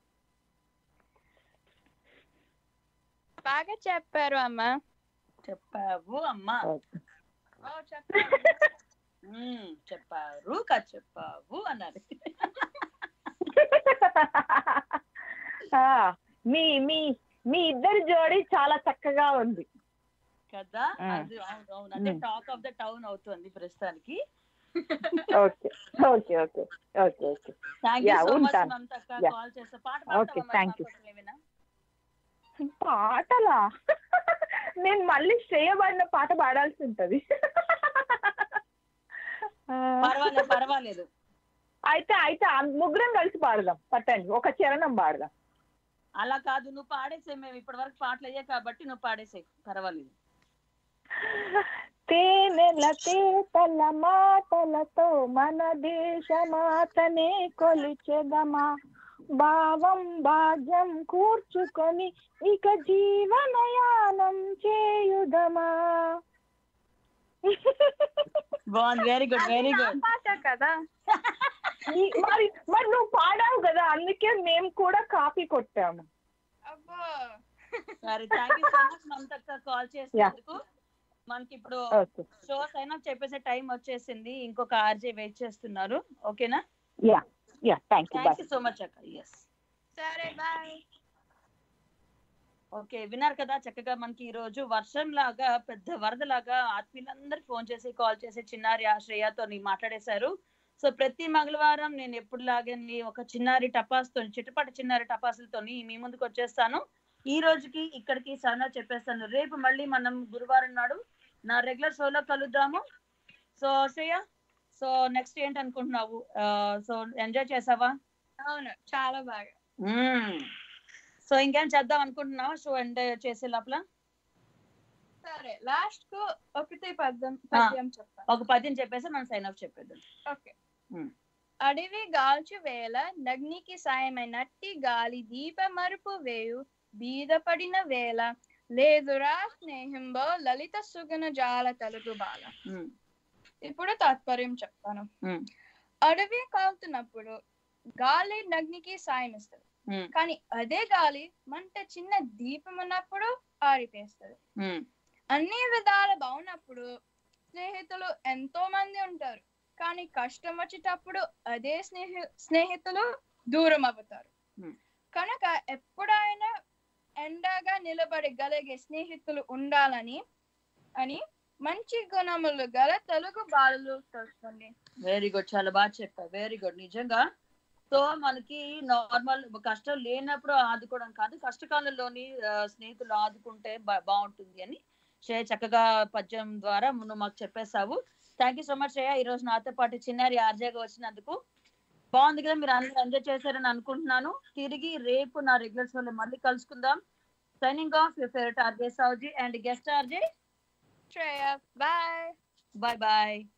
బాగా చెప్పారు అమ్మా చెప్పావు అమ్మా ఓ చెప్పారు ఉమ్, చెప్పారు కా చెప్పావు అన్నారు ఆ, మీ మీ మీ ఇద్దరి జోడి చాలా చక్కగా ఉంది కదా మ్మ్. అది అవును అవును అంటే మ్మ్. టాక్ ఆఫ్ ద టౌన్ అవుతుంది ప్రస్తుతానికి okay okay okay okay okay thank you Yeah, so much ఉంటాను. మమతక్క Yeah. కాల్ చేస్తా పాట Okay, పాడతావా thank మరి you. మా కోసం ఏమైనా? పాటలా నేను మళ్ళీ శ్రేయబడిన పాట పాడాల్సి ఉంటది ఆ, పర్వాలేదు పర్వాలేదు అయితే అయితే ఆ ముగ్గురం కలిసి పాడదాం పట్టండి ఒక చరణం పాడదాం అలా కాదు నువ్వు పాడేసే మేము ఇప్పటి వరకు పాటలు అయ్యాయి కాబట్టి నువ్వు పాడేసే పర్వాలేదు తేనెల తేతల మాటలతో మన దేశమాతనే కొలిచెదమా భావం భాగ్యం కూర్చుకొని ఇక జీవనయానం చేయుదమా బాగుంది వెరీ గుడ్ వెరీ గుడ్ పాట కదా ఈ- మరి మరి నువ్వు పాడావు కదా అందుకే మేము కూడా కాపీ కొట్టాము అబ్బో సరే థ్యాంక్ యూ సో మచ్ మమతక్క కాల్ చేసినందుకు మనకి ఇప్పుడు ఓకే షోస్ అయినా చెప్పేసే టైం వచ్చేసింది ఇంకొక ఆర్జే వెయిట్ చేస్తున్నారు ఓకేనా yeah yeah thank you thank bye you so much అక్క ఎస్ సరే బాయ్ ఓకే విన్నారు కదా చక్కగా మనకి ఈ రోజు వర్షం లాగా పెద్ద వరద లాగా ఆత్మీయులందరూ ఫోన్ చేసి కాల్ చేసి చిన్నారి ఆశ్రయతో మాట్లాడేశారు సో ప్రతి మంగళవారం నేను ఎప్పుడు లాగని ఒక చిన్నారి టపాస్తో చిట్టుపట చిన్నారి టపాసులతో మీ ముందుకు వచ్చేస్తాను ఈ రోజుకి ఇక్కడికి సనా చెప్పేస్తాను రేపు మళ్ళీ మనం గురువారం నాడు నా రెగ్యులర్ షోలో కలుద్దాము సో శ్రేయ సో నెక్స్ట్ ఏంటి అనుకుంటున్నావు సో ఎంజాయ్ చేసావా అవును చాలా బాగా సో ఇంకేం చేద్దాం అనుకుంటున్నావా షో ఎంజాయ్ చేసే లోపల సరే లాస్ట్ కు ఒకటి పద్యం పద్యం చెప్తాను ఒక పద్యం చెప్పేసి మనం సైన్ ఆఫ్ చెప్పేద్దాం ఓకే ఉమ్. అడవి గాల్చు వేళ నగ్నికి సాయమైనట్టి గాలి దీప మరుపు వేయు బీద పడిన వేళ లేదురా స్నేహంబో లలిత సుగన జాల తెలుగు బాల ఇప్పుడు తాత్పర్యం చెప్తాను అడవి కాలుతున్నప్పుడు గాలి నగ్నికి సాయం ఇస్తుంది కానీ అదే గాలి మంట చిన్న దీపం ఉన్నప్పుడు ఆరిపేస్తుంది అన్ని విధాల బాగున్నప్పుడు స్నేహితులు ఎంతో మంది ఉంటారు కానీ కష్టం వచ్చేటప్పుడు అదే స్నేహి స్నేహితులు దూరం అవుతారు కనుక ఎప్పుడైనా ఎండగా నిలబడగలిగే స్నేహితులు ఉండాలని అని మంచి గుణములు గల తెలుగు బాలలు తెలుసుకోండి వెరీ గుడ్ చాలా బాగా చెప్పావు వెరీ గుడ్ నిజంగా సో మనకి నార్మల్ కష్టం లేనప్పుడు ఆదుకోవడం కాదు కష్టకాలంలోని ఆ, స్నేహితులు ఆదుకుంటే బా- బాగుంటుంది అని శ్రేయ చక్కగా పద్యం ద్వారా నువ్వు మాకు చెప్పేశావు thank you so much Shreya ఈ రోజు నాతో పాటు చిన్నారి ఆర్జేగా వచ్చినందుకు బాగుంది కదా మీరు అందరూ ఎంజాయ్ చేశారని అనుకుంటున్నాను తిరిగి రేపు నా రెగ్యులర్ షోలో మళ్ళీ కలుసుకుందాం signing off your favourite RJ Sauji and guest RJ Shreya bye bye bye